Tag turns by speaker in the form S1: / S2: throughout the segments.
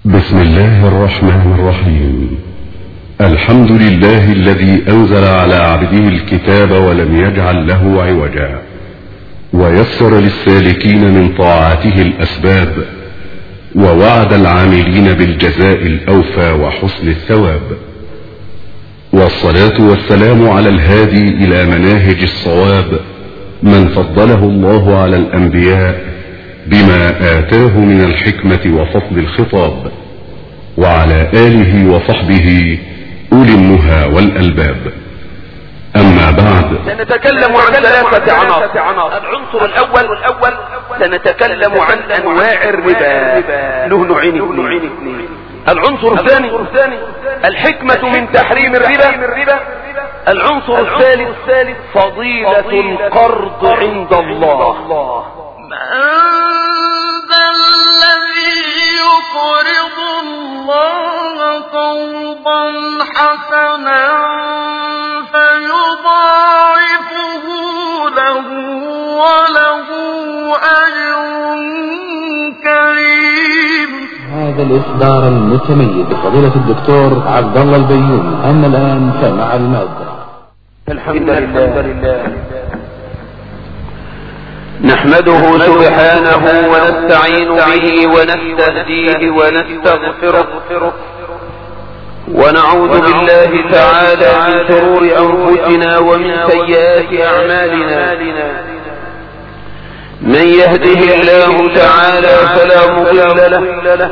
S1: بسم الله الرحمن الرحيم الحمد لله الذي أنزل على عبده الكتاب ولم يجعل له عوجا ويسر للسالكين من طاعته الأسباب ووعد العاملين بالجزاء الأوفى وحسن الثواب والصلاة والسلام على الهادي إلى مناهج الصواب من فضله الله على الأنبياء بما آتاه من الحكمة وفضل الخطاب وعلى آله وصحبه أولي النهى والألباب أما بعد
S2: سنتكلم عن ثلاثة عناصر العنصر الأول الأول سنتكلم عن أنواع الربا له نوعين اثنين العنصر الثاني الحكمة من تحريم الربا العنصر الثالث فضيلة القرض عند الله
S3: من ذا الذي يقرض الله قرضا حسنا فيضاعفه له وله أجر كريم
S4: هذا الإصدار المتميز بفضيلة الدكتور عبد الله البيومي أما الآن فمع المادة
S2: الحمد لله نحمده سبحانه ونستعين به ونستهديه ونستغفره ونعوذ بالله تعالى من شرور أنفسنا ومن سيئات أعمالنا من يهده الله تعالى فلا مضل له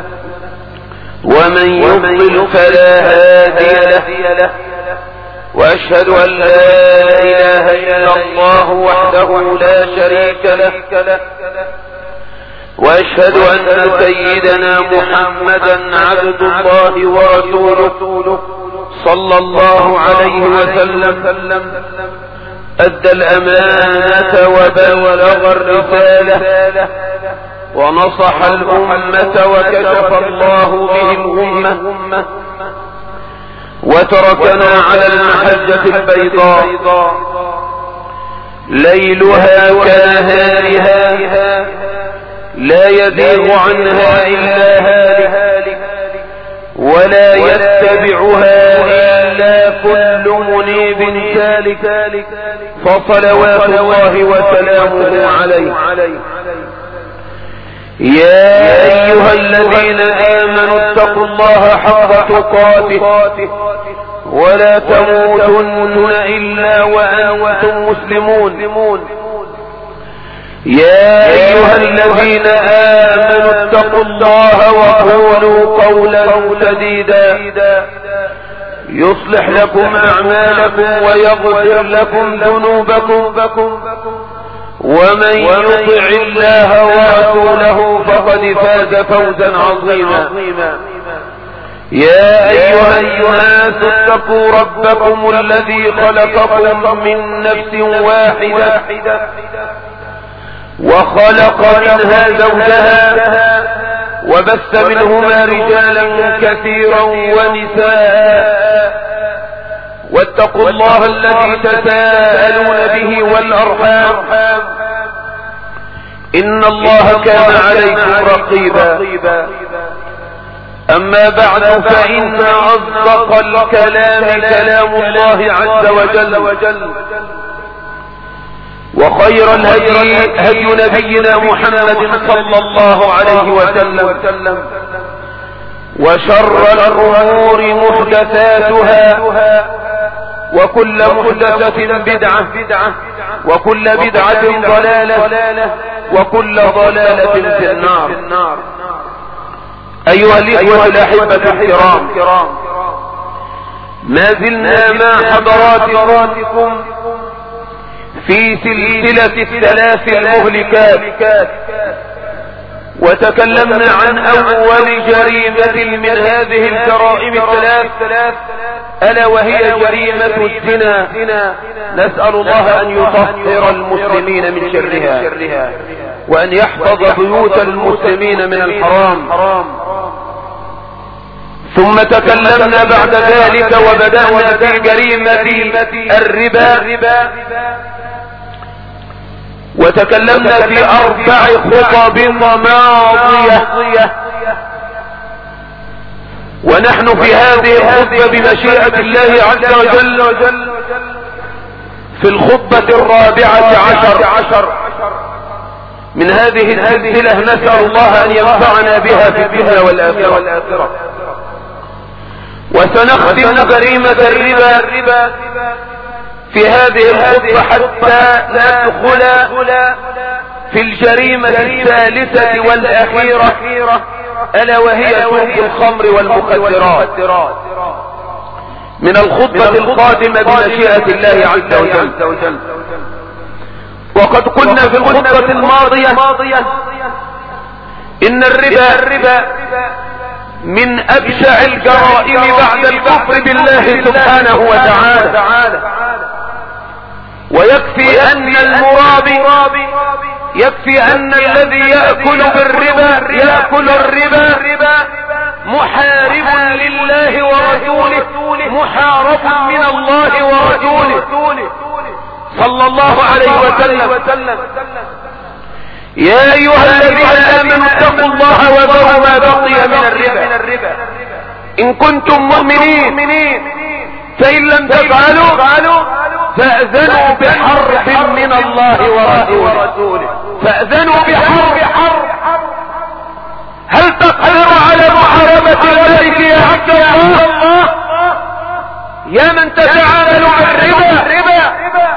S2: ومن يضلل فلا هادي له وأشهد أن لا إله إلا الله وحده لا شريك له وأشهد أن سيدنا محمدا عبد الله ورسوله صلى الله عليه وسلم أدى الأمانة وبلغ الرسالة ونصح الأمة وكشف الله به الأمة وتركنا على المحجة البيضاء ليلها كنهارها لا يزيغ عنها إلا هالك ولا يتبعها إلا كل منيب سالك فصلوات الله وسلامه عليه يا أيها الذين آمنوا اتقوا الله حق تقاته ولا تموتن إلا وأنتم مسلمون يا أيها الذين آمنوا اتقوا الله وقولوا قولا سديدا يصلح لكم أعمالكم ويغفر لكم ذنوبكم ومن يطع الله ورسوله فقد فاز فوزا عظيما يا أيها الناس اتقوا ربكم الذي خلقكم من نفس واحدة وخلق منها زوجها وبث منهما رجالا كثيرا ونساء واتقوا الله الذي تساءلون به والأرحام إن الله كان عليكم رقيبا أما بعد فإن أصدق الكلام كلام الله عز وجل وخير الهدي هدي نبينا محمد صلى الله عليه وسلم وشر الأمور محدثاتها وكل محدثة بدعة وكل بدعة ضلالة وكل ضلالة في النار أيها الإخوة الأحبة الكرام ما زلنا مع حضراتكم في سلسلة الثلاث المهلكات وتكلمنا عن أول جريمة من هذه الجرائم الثلاث ألا وهي جريمة الزنا نسأل الله أن يطهر المسلمين من شرها وأن يحفظ بيوت المسلمين من الحرام ثم تكلمنا بعد ذلك وبدأنا في جريمة الربا وتكلمنا في أربع خطب ماضية ونحن في هذه الخطبة بمشيئة الله عز وجل في الخطبة الرابعة عشر من هذه السلسلة نسأل الله أن ينفعنا بها في الدنيا والآخرة وسنختم جريمة الربا في هذه الخطبة حتى ندخل في الجريمة الثالثة والأخيرة ألا وهي شرب الخمر والمخدرات من الخطبة القادمة بمشيئة الله عز وجل وقد قلنا في الخطبة الماضية إن الربا من أبشع الجرائم بعد الكفر بالله سبحانه وتعالى ويكفي أن المرابي يكفي أن الذي يأكل بالربا يأكل الربا محارب لله ورسوله محارب من الله ورسوله صلى الله عليه وسلم يا أيها الذين آمنوا اتقوا الله وذروا ما بقي من الربا إن كنتم مؤمنين فإن لم تفعلوا فأذنوا بحرب من الله ورسوله فأذنوا بحرب هل تقدر على محاربة الملك يا عبد الله يا من تتعامل بالربا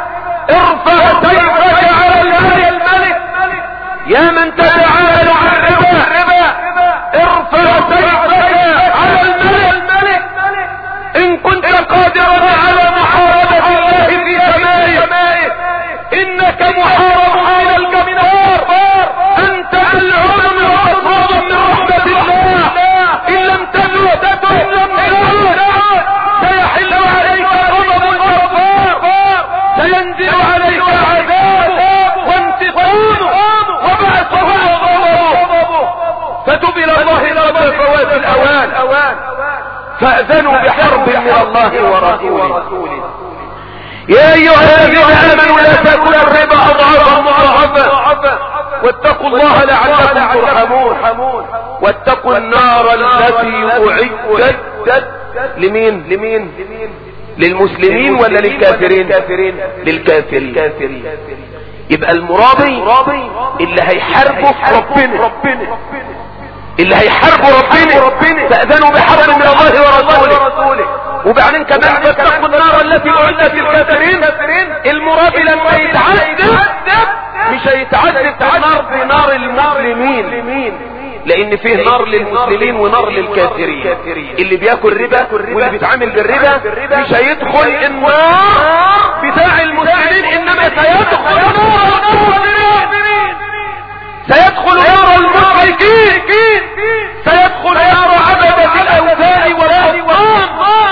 S2: ارفع سيفك على الملك يا من تتعامل بالربا ارفع سيفك على الملك ان كنت قادرا على محاربة الله في سمائه انك محارب من الجمنار انت ملعون ومطرود من رحمة الله ان لم تجد ان لم تجد سيحل عليك غضب الجبار سينزل عليك عذاب وانتقام وبعثه وغضبه فتب الى الله قبل فوات الاوان فاذنوا بحرب من الله ورسوله يا ايها الذين امنوا لا تاكلوا الربا اضعافا مضاعفه واتقوا الله لعلكم ترحمون واتقوا النار التي اعدت لمين لمين للمسلمين ولا للكافرين للكافرين يبقى المرابي اللي هيحاربه ربنا اللي هيحاربوا ربنا فاذنوا بحرب من الله ورسوله وبعدين كمان فاتقوا النار التي اعدت للكافرين المرابي لما يتعذب مش هيتعذب في النار بنار المسلمين لان فيه نار للمسلمين ونار للكافرين اللي بياكل ربا واللي بيتعامل بالربا مش هيدخل النار بتاع المسلمين انما سيدخل نار المسلمين سيدخل نار المشركين سيدخل نار عبدة الاوثان والاصنام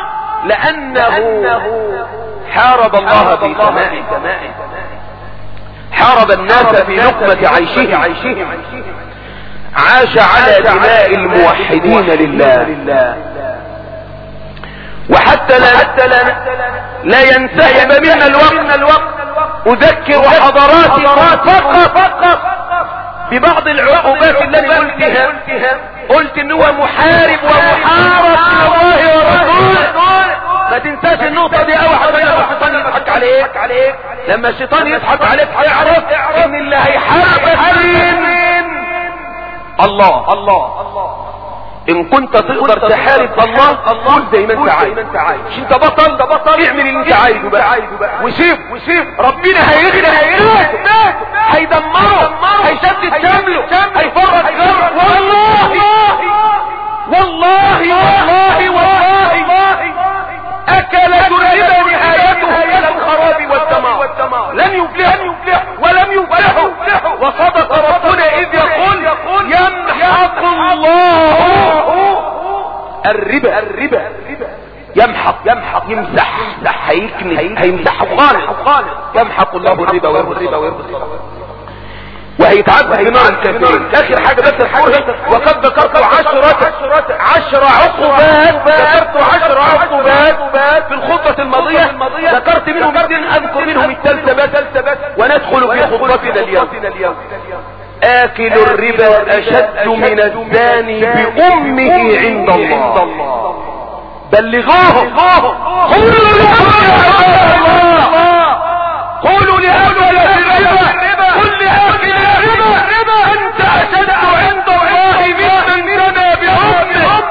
S2: لانه حارب الله في سمائه حارب الناس في لقمة عيشهم عاش على دماء الموحدين لله وحتى لا, حتى لا, لا ينسحب منا الوقت اذكر حضراتكم فقط ببعض العقوبات التي قلتها قلت ان هو محارب ومحارب من الله ورسوله ما تنساش النقطة دي اوعى لما الشيطان يضحك عليك لما الشيطان يضحك عليك هيعرف ان اللي هيحاربك مين الله الله ان كنت تقدر تحارب الله قول زي ما انت عايز مش انت بطل ده بطل اعمل اللي انت عايزه بقى وسيب وسيب ربنا هيغني هيغني هيدمره هيشتت شمله هيفرط غيره والله والله والله والله اكلت الربا نهايتها الى الخراب والدمار لن يفلح ولم يفلحوا وصدق ربنا اذ يقول يمحق الله الربا الربا يمحق يمحق يمسح هيكنس هيمسحه خالص يمحق الله الربا ويربي الصدقات وهيتعذب بنار الكافرين اخر حاجة بس الحرة وقد ذكرت عشرة عشر عقوبات ذكرت عشر عقوبات في الخطبة الماضية ذكرت منهم اثنين اذكر منهم الثالثة بس وندخل في خطبتنا اليوم آكل الربا أشد من الزاني بأمه عند الله بلغوه قولوا قولوا لهؤلاء الربا قل لآكل الربا أنت أشد عند الله ممن زنى بأمه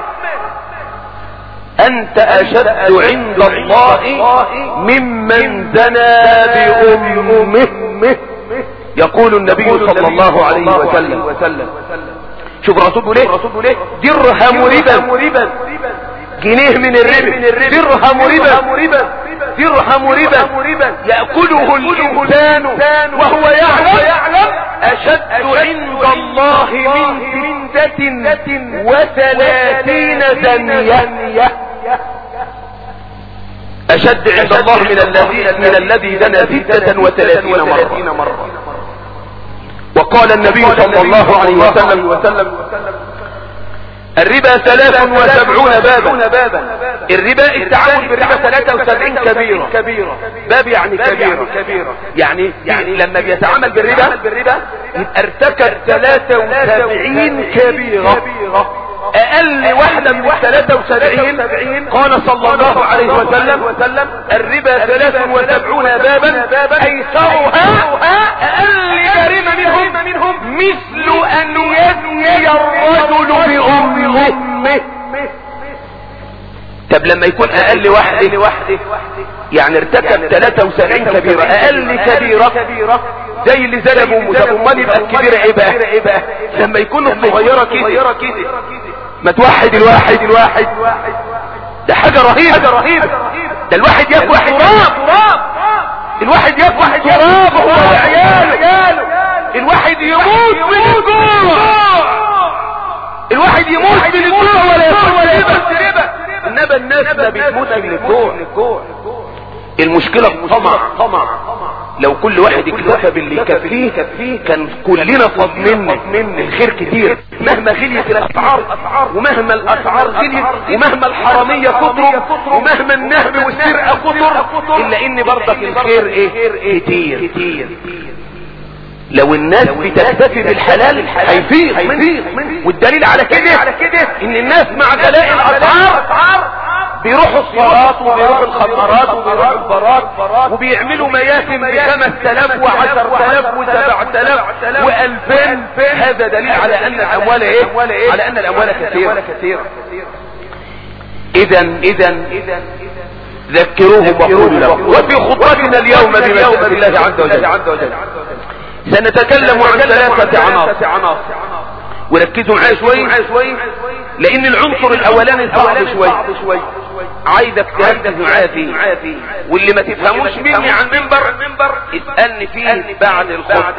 S2: أنت أشد عند الله ممن زنى بأمه يقول النبي صلى الله عليه وسلم شوف رسوله ليه درهم ربا جنيه من الربا درهم ربا درهم ربا يأكله الإنسان وهو يعلم أشد عند الله من ستة وثلاثين زنية أشد عند الله من الذي من الذي زنى ستة وثلاثين مرة وقال النبي صلى الله عليه وسلم الربا ثلاث وسبعون بابا الربا التعامل بالربا ثلاثة وسبعين كبيرة باب يعني كبيرة يعني يعني لما بيتعامل بالربا يبقى ارتكب ثلاثة وسبعين كبيرة اقل واحدة من الثلاثة وسبعين قال صلى الله عليه وسلم الربا ثلاث وسبعون بابا ايسرها اقل جريمة منهم مثل ان يزني الرجل بامه طب لما يكون اقل واحدة يعني ارتكب 73 كبيرة اقل كبيرة زي اللي زنبوا امال يبقى الكبيرة ايه بقى لما يكون الصغيرة كده ما توحد الواحد الواحد ده حاجة رهيبة رهيبة ده الواحد ياكل تراب الواحد ياكل تراب هو وعياله الواحد يموت من الجوع الواحد يموت من الجوع ولا ياكل ولا ياكل انما الناس ما بتموت من الجوع المشكلة الطمع طمع لو كل واحد اكتفى باللي يكفيه كان كلنا فاضمن الخير كتير مهما غليت الاسعار ومهما الاسعار غليت ومهما الحرامية كتروا ومهما النهب والسرقة كتر الا ان برضك الخير ايه كتير كتير لو الناس بتكتفي بالحلال هيفيض والدليل على كده ان الناس مع غلاء الاسعار بيروحوا الصلاة وبيروحوا الخمرات وبيروحوا البارات وبيعملوا مياسم بخمس تلاف وعشر تلاف وسبع تلاف والفين هذا دليل على ان الاموال ايه على ان الاموال كثيرة اذا اذا ذكروهم وقولوا لهم وفي خطبتنا اليوم بمشيئة الله عز وجل سنتكلم عن ثلاثة عناصر وركزوا معايا شوي لان العنصر الاولاني صعب شوي عايزك تركز معايا فيه واللي ما تفهموش مني عن المنبر اسالني فيه بعد الخط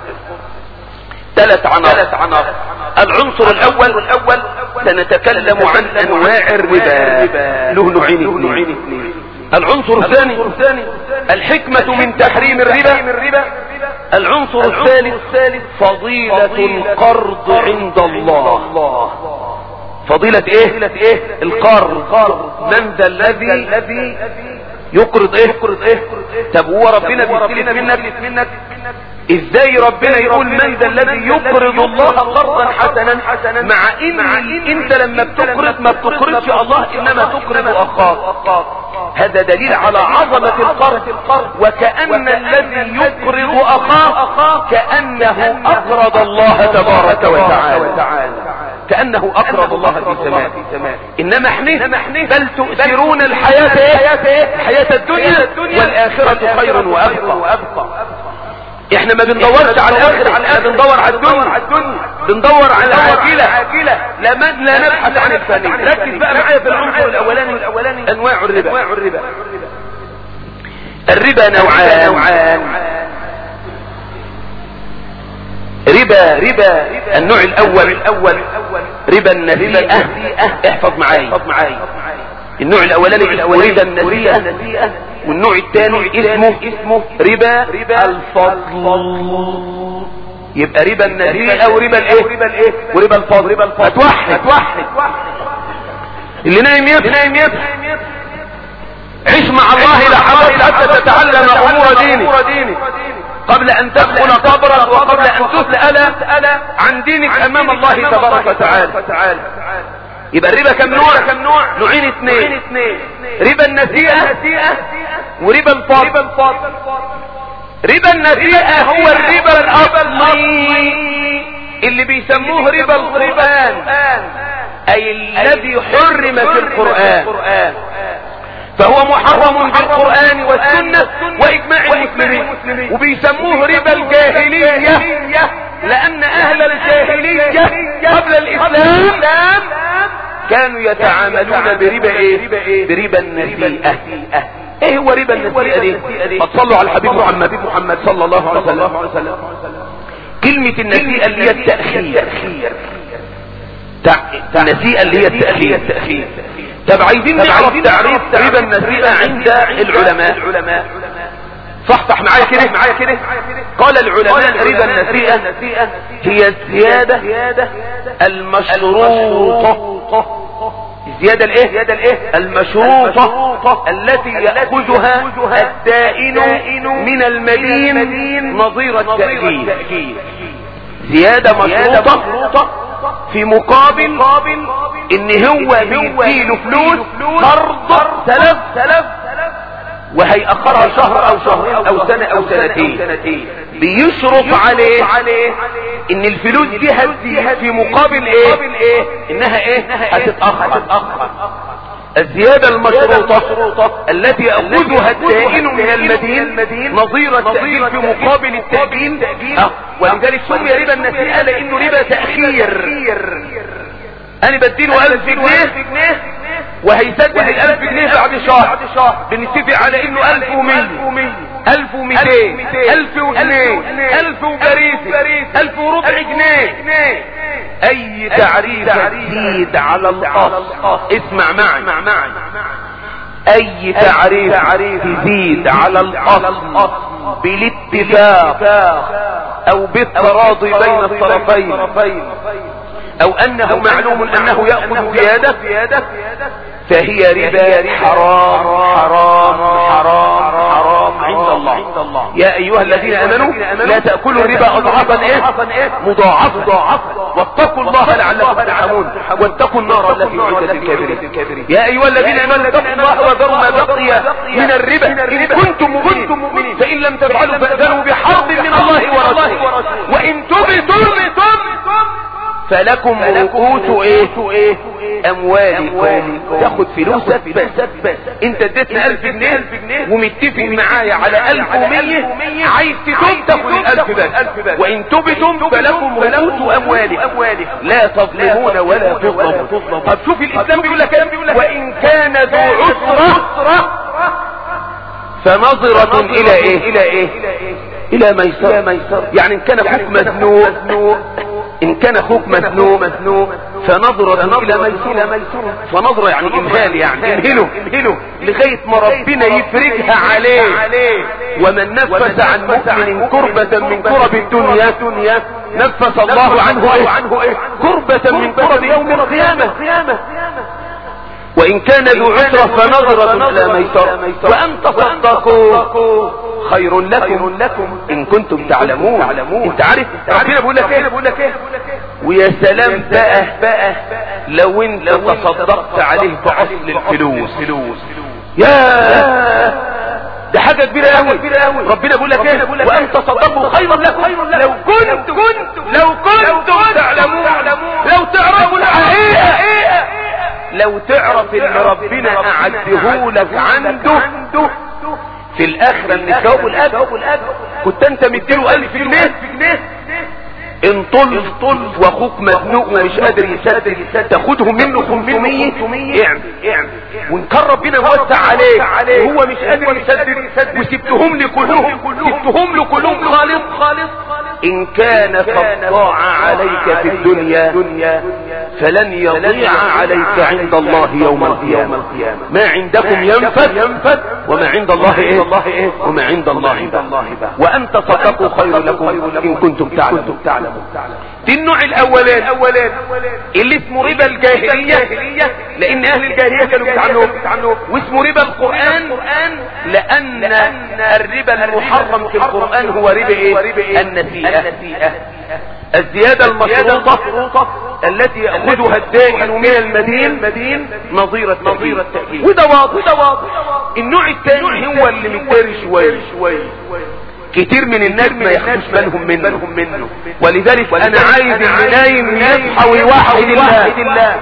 S2: ثلاث عناصر العنصر الاول الاول سنتكلم عن انواع الربا له نوعين اثنين العنصر الثاني الحكمة من تحريم الربا العنصر الثالث فضيلة القرض عند الله فضيلة ايه القرض من ذا الذي يقرض ايه طب هو ربنا بيستلف منك ازاي ربنا يقول من ذا الذي يقرض الله قرضا حسنا مع ان انت لما بتقرض ما بتقرضش الله انما تقرض اخاك هذا دليل على عظمة القرض وكأن الذي يقرض اخاه كأنه اقرض الله تبارك وتعالى كأنه اقرض الله في سماء انما احنا بل تؤثرون الحياة ايه الحياة الدنيا والاخرة خير وابقى احنا ما بندورش على الاخر احنا بندور على الدنيا بندور على عاجلة لا مد لا نبحث عن الفاني ركز بقى معايا في العنصر الاولاني انواع الربا الربا نوعان ربا ربا النوع الاول ربا النسيئة احفظ معايا النوع الاولاني ربا النسيئة والنوع الثاني اسمه اسمه ربا الفضل يبقى ربا النسيئة وربا الايه وربا الفضل ربا الفضل اتوحد اتوحد اللي نايم يفهم نايم يفهم عيش مع الله لحظات حتى تتعلم امور دينك قبل ان تدخل قبرك وقبل ان تسأل عن دينك امام الله تبارك وتعالى يبقى الربا كم نوع كم نوع نوعين اثنين ربا النسيئة وربا الفضل ربا النسيئة هو الربا الاصلي اللي بيسموه ربا القرآن اي الذي حرم في القرآن فهو محرم بالقرآن والسنة واجماع المسلمين وبيسموه ربا الجاهلية لان اهل الجاهلية قبل الاسلام كانوا يتعاملون بربا ايه بربا النسيئة ايه هو ربا النسيئة دي فصلوا على الحبيب محمد محمد صلى الله عليه وسلم كلمة النسيئة اللي هي التأخير النسيئة اللي هي التأخير طب عايزين نعرف تعريف ربا النسيئة عند العلماء صحصح معايا كده معايا كده قال العلماء ربا النسيئة هي الزيادة المشروطة الزيادة الايه الزيادة الايه المشروطة التي يأخذها الدائن من المدين نظير التأكيد زيادة مشروطة في مقابل ان هو بيديله فلوس قرض ثلاث ثلاث وهيأخرها شهر او شهرين او سنة او سنتين بيشرط عليه ان الفلوس دي هتزيد في مقابل ايه انها ايه هتتأخر الزيادة المشروطة التي يأخذها الدائن من المدين نظير التأجيل في مقابل التأجيل ولذلك سمي ربا النسيئة لانه ربا تأخير انا بديله الف جنيه وهيسدد الالف جنيه بعد شهر بنتفق على انه الف ومية الف ومئتين الف وجنيه الف وبريسي الف وربع جنيه اي تعريف تزيد على الاصل اسمع معي اي تعريف تزيد على الاصل بالاتفاق او بالتراضي بين الطرفين او انه معلوم انه يأخذ زيادة فهي ربا حرام حرام حرام حرام عند الله يا ايها الذين امنوا لا تأكلوا الربا اضعافا ايه مضاعفة واتقوا الله لعلكم ترحمون واتقوا النار التي اعدت للكافرين يا ايها الذين امنوا اتقوا الله وذروا ما بقي من الربا ان كنتم مؤمنين فان لم تفعلوا فاذنوا بحرب من الله ورسوله وان تبتم فلكم رؤوس ايه اموالكم تاخد فلوسك بس انت اديتنا الف جنيه ومتفق معايا على الف ومية عايز تتوب تاخد الالف بس وان تبتم فلكم رؤوس اموالكم لا تظلمون ولا تظلمون طب شوف الاسلام بيقول لك وان كان ذو عسرة فنظرة الى ايه الى ايه الى ميسر يعني ان كان اخوك مزنوق ان كان اخوك مزنوق فنظرة الى ميسر فنظرة يعني امهال يعني امهله امهله لغاية ما ربنا يفرجها عليه ومن نفس عن مؤمن كربة من كرب الدنيا نفس الله عنه ايه كربة من كرب يوم القيامة وإن كان ذو عسرة فنظرة إلى ميسر وأن تصدقوا خير لكم إن كنتم تعلمون أنت عارف ربنا بيقول لك إيه ويا سلام بقى بقى لو أنت تصدقت عليه بأصل الفلوس يا ده حاجة كبيرة قوي ربنا بيقول لك ايه وان تصدقوا خيرا لكم لو كنت لو كنتم تعلمون لو تعرفوا الحقيقة لو تعرف ان ربنا اعدهولك عنده في الاخرة ان الثواب الاجر كنت انت مديله الف جنيه ان طل طل واخوك مزنوق ومش قادر يسدد تاخدهم منه 500 اعمل اعمل وان كان ربنا وسع عليك وهو مش قادر يسدد وسبتهم لي كلهم سبتهم له كلهم خالص خالص ان كان قد ضاع عليك في الدنيا فلن يضيع عليك عند الله يوم القيامة ما عندكم ينفد وما عند الله ايه وما عند الله وان تصدقوا خير لكم ان كنتم تعلمون دي النوع الاولاني اللي اسمه ربا الجاهلية لان اهل الجاهلية كانوا بيتعنوه واسمه ربا القرآن لان الربا المحرم في القرآن هو ربا ايه النسيئة الزيادة المشروطة التي يأخذها الدائن من المدين نظير التأكيد وده واضح النوع الثاني هو اللي متداري شوية كتير من الناس ما ياخدوش بالهم منه منه ولذلك انا عايز اللي نايم يصحى ويوحد الله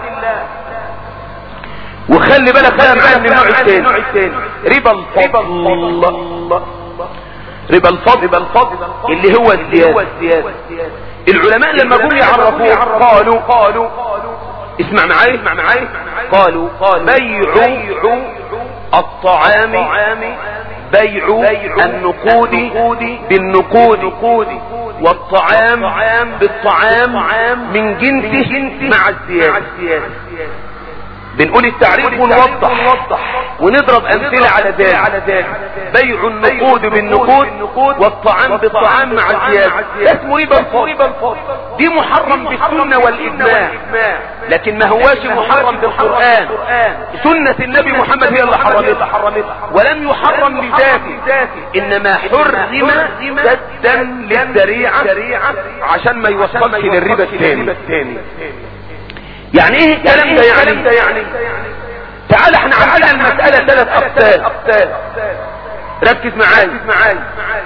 S2: وخلي بالك بقى معايا من النوع الثاني ربا الفضل ربا الفضل ربا الفضل اللي هو الزيادة العلماء لما جم يعرفوه قالوا قالوا اسمع معايا اسمع معايا قالوا بيع الطعام بيع النقود بالنقود والطعام بالطعام من جنسه مع الزيادة بنقول التعريف ونوضح ونضرب امثلة على ذلك بيع النقود بالنقود والطعام بالطعام مع الزيادة ده اسمه ربا الفضل دي محرم بالسنة والاجماع لكن ما هواش محرم بالقرآن سنة النبي محمد هي اللي حرمتها ولم يحرم لذاته انما حرم سدا للذريعة عشان ما يوصلش للربا الثاني يعني ايه الكلام ده يعني, ده يعني تعال احنا عندنا المسألة ثلاث اقسام ركز معايا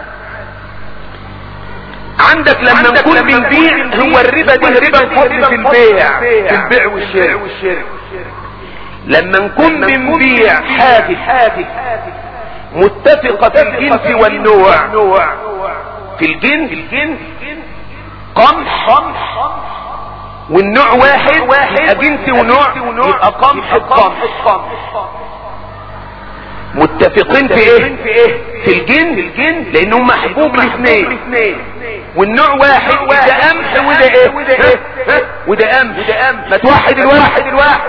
S2: عندك لما نكون بنبيع هو الربا ده ربا الفضل في البيع في البيع والشراء لما نكون بنبيع حاجة متفقة في الجنس والنوع في الجنس قمح والنوع واحد يبقى جنس ونوع يبقى قمح القمح متفقين في ايه في الجنس لانه محبوب الاثنين والنوع واحد وده قمح وده ايه وده قمح ما توحد الواحد الواحد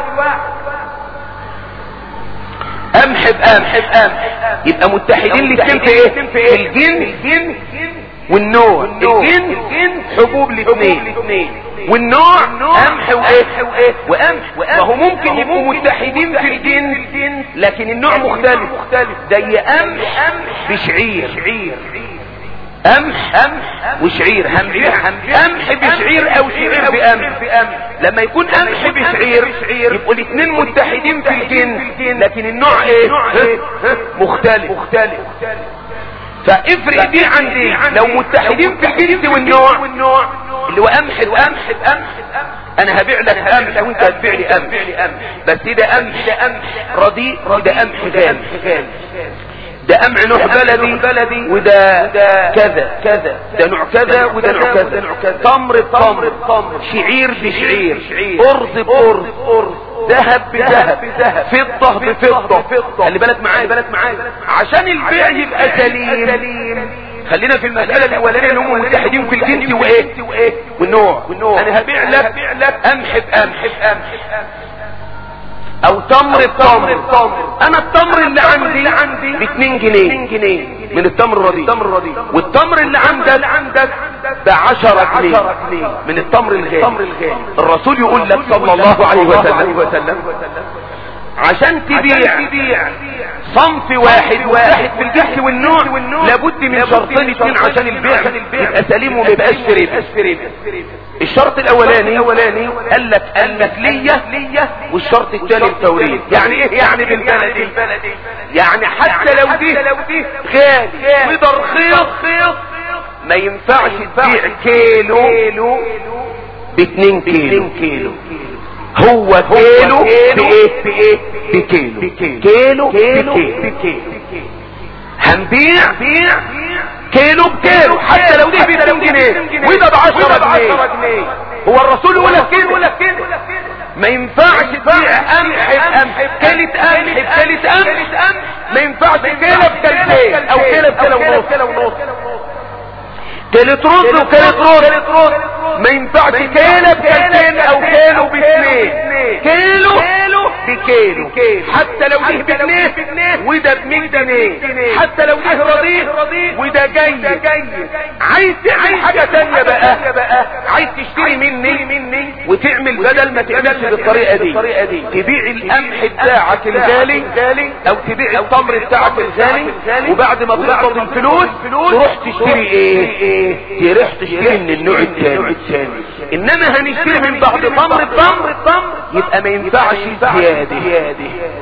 S2: قمح بقمح يبقى متحدين الاثنين في ايه في الجنس والنوع الجنس حبوب الاثنين والنوع قمح وايه وقمح وهو ممكن يبقوا متحدين في الجنس لكن النوع مختلف زي قمح بشعير قمح وشعير قمح بشعير او شعير بقمح لما يكون قمح بشعير يبقوا الاثنين متحدين في الجنس لكن النوع ايه مختلف فافرق دي عن دي لو متحدين في الجنس والنوع اللي هو قمح بقمح بقمح انا هبيع لك قمح وانت هتبيع لي قمح بس ده قمح رديء وده قمح غالي ده قمع نوع بلدي بلدي وده كذا كذا ده نوع كذا وده نوع كذا تمر بتمر شعير بشعير ارز بارز ذهب بذهب فضة بفضة خلي بالك معايا بالك معايا عشان البيع يبقى سليم خلينا في المسألة الأولانية اللي هم متحدين في الجنس وإيه والنوع أنا هبيع لك قمح بقمح او تمر بتمر انا التمر اللي عندي عندي ب 2 جنيه من التمر الرديء والتمر اللي عندك ب 10 جنيه من التمر الغالي الرسول يقول لك صلى الله عليه وسلم عشان تبيع صنف واحد واحد في الجنس والنوع لابد من شرطين اثنين عشان البيع يبقى سليم وما يبقاش فريب الشرط الاولاني قال لك النسلية والشرط الثاني التوريد يعني ايه يعني بالبلدي يعني حتى لو دي غالي وده رخيص ما ينفعش تبيع كيلو باتنين كيلو هو كيلو بايه بايه بكيلو كيلو بكيلو هنبيع كيلو بكيلو حتى لو دي ب 2 جنيه وده ب 10 جنيه هو الرسول يقول لك كده ما ينفعش تبيع قمح بقمح بكيلة قمح بكيلة قمح ما ينفعش كيلة بكيلتين او كيلة بكيلة ونص كيلة رز وكيلة رز ما ينفعش كيلة بكيلتين او كيلو باثنين كيلو بكيلو حتى لو ده بجنيه وده ب 100 جنيه حتى لو ده رضيف وده جاي عايز تعمل حاجة تانية بقى عايز تشتري مني وتعمل بدل ما تعملش بالطريقة دي تبيع القمح بتاعك الغالي او تبيع التمر بتاعك الغالي وبعد ما تقبض الفلوس تروح تشتري ايه تروح تشتري من النوع الثاني انما هنشتري من بعد تمر التمر يبقى ما ينفعش زيادة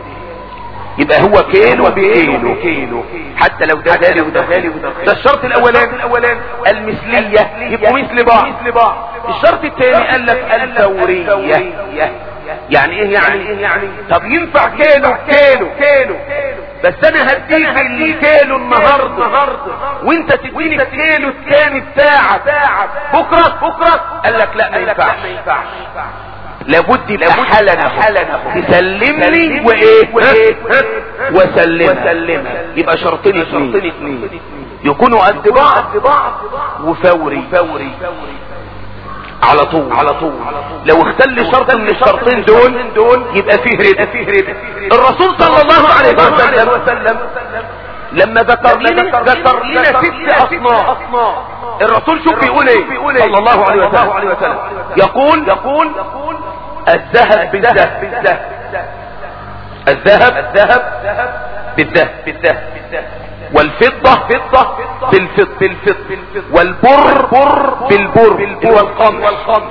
S2: يبقى هو كيلو بكيلو حتى لو ده غالي وده غالي وده ده الشرط الاولاني المثلية يبقوا مثل بعض الشرط الثاني قال لك الفورية يعني ايه يعني يعني طب ينفع كيلو كيلو كيلو بس انا هديك الكيلو النهارده وانت تديني الكيلو الثاني بتاعك بكره بكره قال لك لا ما ينفعش لابد يبقى حالا حالا تسلم لي وايه وايه وسلم يبقى شرطين اثنين يكونوا قد بعض وفوري فوري على طول على طول لو اختل شرط من الشرطين دول دول يبقى فيه ربا فيه ربا الرسول صلى الله عليه وسلم لما ذكر لنا ذكر لنا ست اصناف الرسول شوف بيقول ايه صلى الله عليه وسلم يقول يقول الذهب بالذهب الذهب الذهب بالذهب بالذهب والفضة فضة بالفض بالفض والبر بر بالبر هو القمح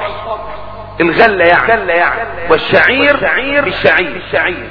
S2: الغلة يعني والشعير بالشعير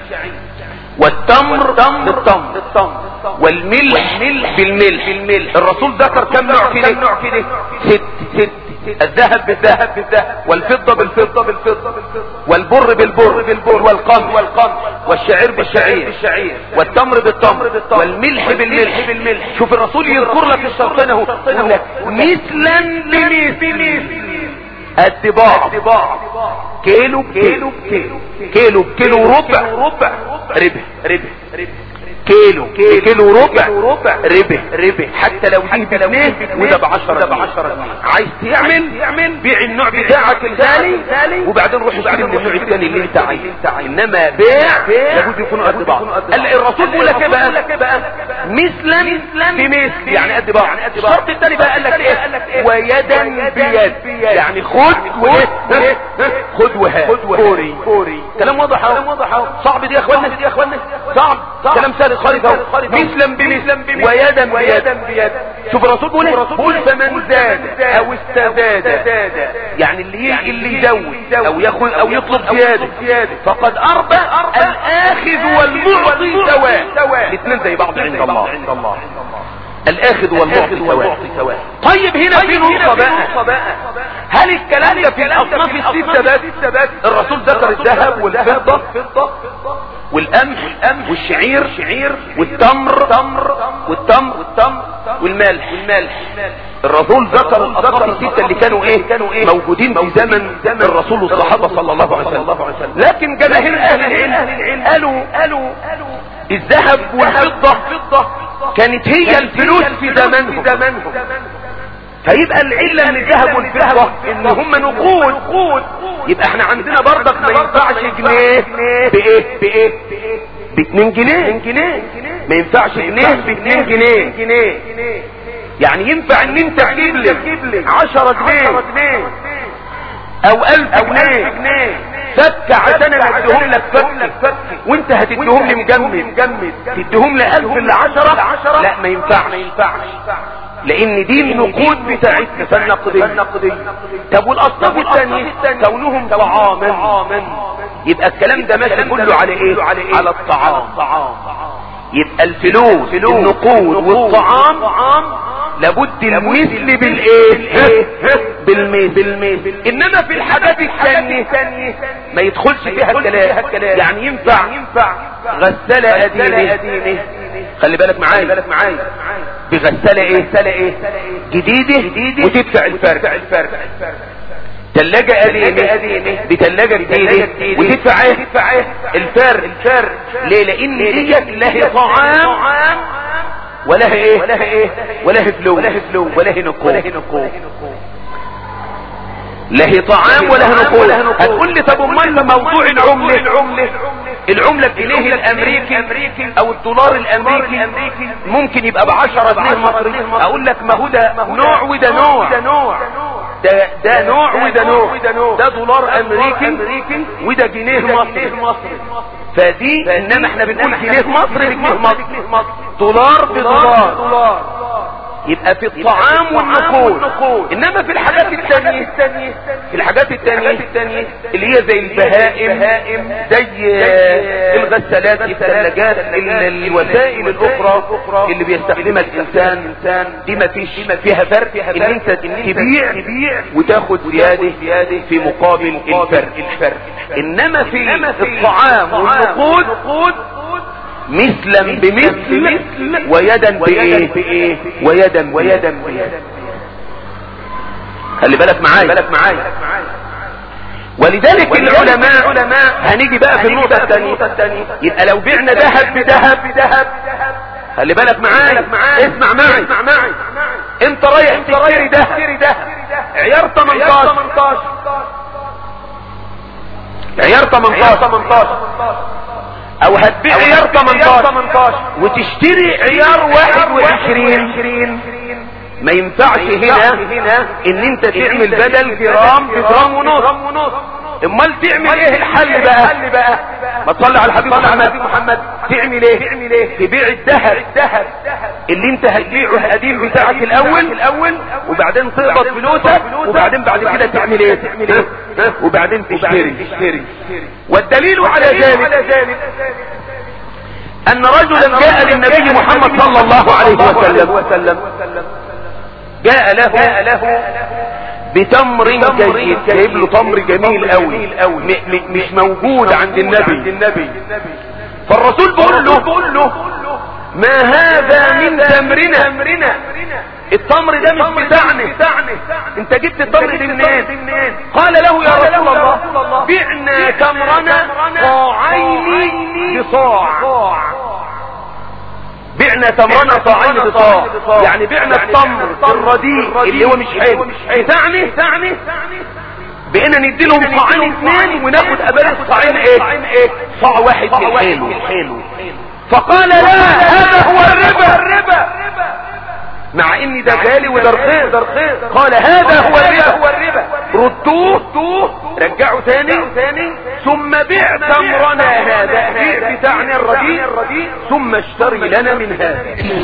S2: والتمر بالتمر والملح بالملح الرسول ذكر كم نوع كده ست ست الذهب بالذهب بالذهب والفضة بالفضة بالفضة والبر بالبر بالبر والقمح والقمح والشعير بالشعير والتمر بالتمر والملح بالملح بالملح شوف الرسول يذكر لك الشرطين اهو مثلا بمثل قد بعض كيلو كيلو كيلو كيلو كيلو ربع ربع ربع ربع كيلو كيلو ربع ربع ربع حتى لو دي بجنيه وده بعشرة بعشرة عايز تعمل بيع النوع بتاعك الغالي وبعدين روح اشتري من النوع الثاني اللي انت عايزه انما بيع لابد يكونوا قد بعض الرسول بيقول لك ايه بقى مثلا بمثل يعني قد بعض الشرط الثاني بقى قال لك ايه ويدا بيد يعني خد وايه خد وهات فوري فوري كلام واضح اهو صعب دي يا اخوانا دي يا اخوانا صعب كلام سهل خالص اهو مثلا بمثل ويدا بيد شوف الرسول بيقول ايه قل فمن زاد او استزاد يعني اللي اللي يزود او ياخذ او يطلب زياده فقد اربى الاخذ والمعطي سواء الاثنين زي بعض عند الله الاخذ والمعطي سواء طيب هنا في نقطة بقى هل الكلام ده في الاصناف الستة بس الرسول ذكر الذهب والفضة والقمح والشعير شعير والتمر تمر والتمر والتمر والملح والملح الرسول ذكر الاصناف الستة اللي كانوا ايه كانوا ايه موجودين في زمن الرسول والصحابة صلى الله عليه وسلم لكن جماهير اهل العلم قالوا قالوا الذهب والفضة كانت هي الفلوس في زمانهم فيبقى العلة من الذهب والفضة ان هم نقود يبقى احنا عندنا برضك ما ينفعش جنيه بايه بايه باتنين جنيه ما ينفعش جنيه باتنين جنيه يعني ينفع ان انت تجيب لي عشرة جنيه او الف جنيه فك عشان انا اديهم لك فك وانت هتديهم لي مجمد تديهم لي الف ل 10 لا ما ينفعش لان دي النقود بتاعتنا فالنقدية طب والاصناف الثانية كونهم طعاما يبقى الكلام ده ماشي كله على ايه على الطعام يبقى الفلوس النقود والطعام لابد المثل بالايه بالمثل انما في الحاجات الثانية ما يدخلش فيها الكلام يعني ينفع غسالة ادينه خلي بالك معايا بالك معايا بغسالة ايه ايه جديدة وتدفع الفرق تلاجة قديمة بتلاجة جديدة وتدفع ايه تدفع ايه الفرق الفرق ليه لان ديت لا هي طعام ولا هي ايه ولا هي ايه ولا هي فلو ولا هي فلو ولا هي نقود لا هي طعام ولا هي نقود هتقول لي طب امال موضوع العملة العملة الجنيه الامريكي او الدولار الامريكي ممكن يبقى بعشرة جنيه مصري اقول لك ما هو ده نوع وده نوع ده ده نوع وده نوع ده دولار امريكي وده جنيه مصري فدي انما احنا بنقول جنيه مصري بجنيه مصري دولار بدولار يبقى في الطعام والنقود انما في الحاجات التانية في الحاجات التانية اللي هي زي البهائم زي الغسالات الثلاجات الوسائل الاخرى اللي بيستخدمها الانسان دي ما فيش فيها فرق ان انت تبيع وتاخد زيادة في مقابل الفرق انما في الطعام والنقود مثلا بمثل ويدا بايه ويدا ويدا خلي بالك معايا بالك معايا ولذلك العلماء علماء هنيجي بقى في النقطة الثانية يبقى لو بعنا ذهب بذهب بذهب خلي بالك معايا اسمع معي اسمع معي انت رايح تشتري ده عيار 18 عيار 18 او هتبيع عيار 18 وتشتري عيار 21 ما ينفعش هنا ان انت تعمل بدل جرام بجرام ونص امال تعمل ايه الحل بقى ما تصلي على الحبيب محمد تعمل ايه تبيع الذهب اللي انت هتبيعه القديم بتاعك الاول وبعدين تقبض فلوسك وبعدين بعد كده تعمل ايه وبعدين تشتري والدليل على ذلك ان رجلا جاء للنبي محمد صلى الله عليه وسلم جاء له, جاء له بتمر جيد جايب له تمر جميل قوي مش موجود عند النبي فالرسول بيقول له ما هذا من تمرنا التمر ده مش بتاعنا انت جبت التمر دي منين قال له يا رسول الله بعنا تمرنا صاعين بصاع بعنا تمرنا صاعين بصاع يعني بعنا التمر الرديء اللي هو مش حلو بتاعنا بقينا ندي لهم صاعين اثنين وناخد قبل الصاعين ايه صاع واحد من حلو فقال لا هذا هو الربا مع ان ده غالي وده رخيص قال هذا هو الربا ردوه رجعوا تاني ثم بيع تمرنا هذا بيع بتاعنا الرديء ثم اشتري لنا من هذا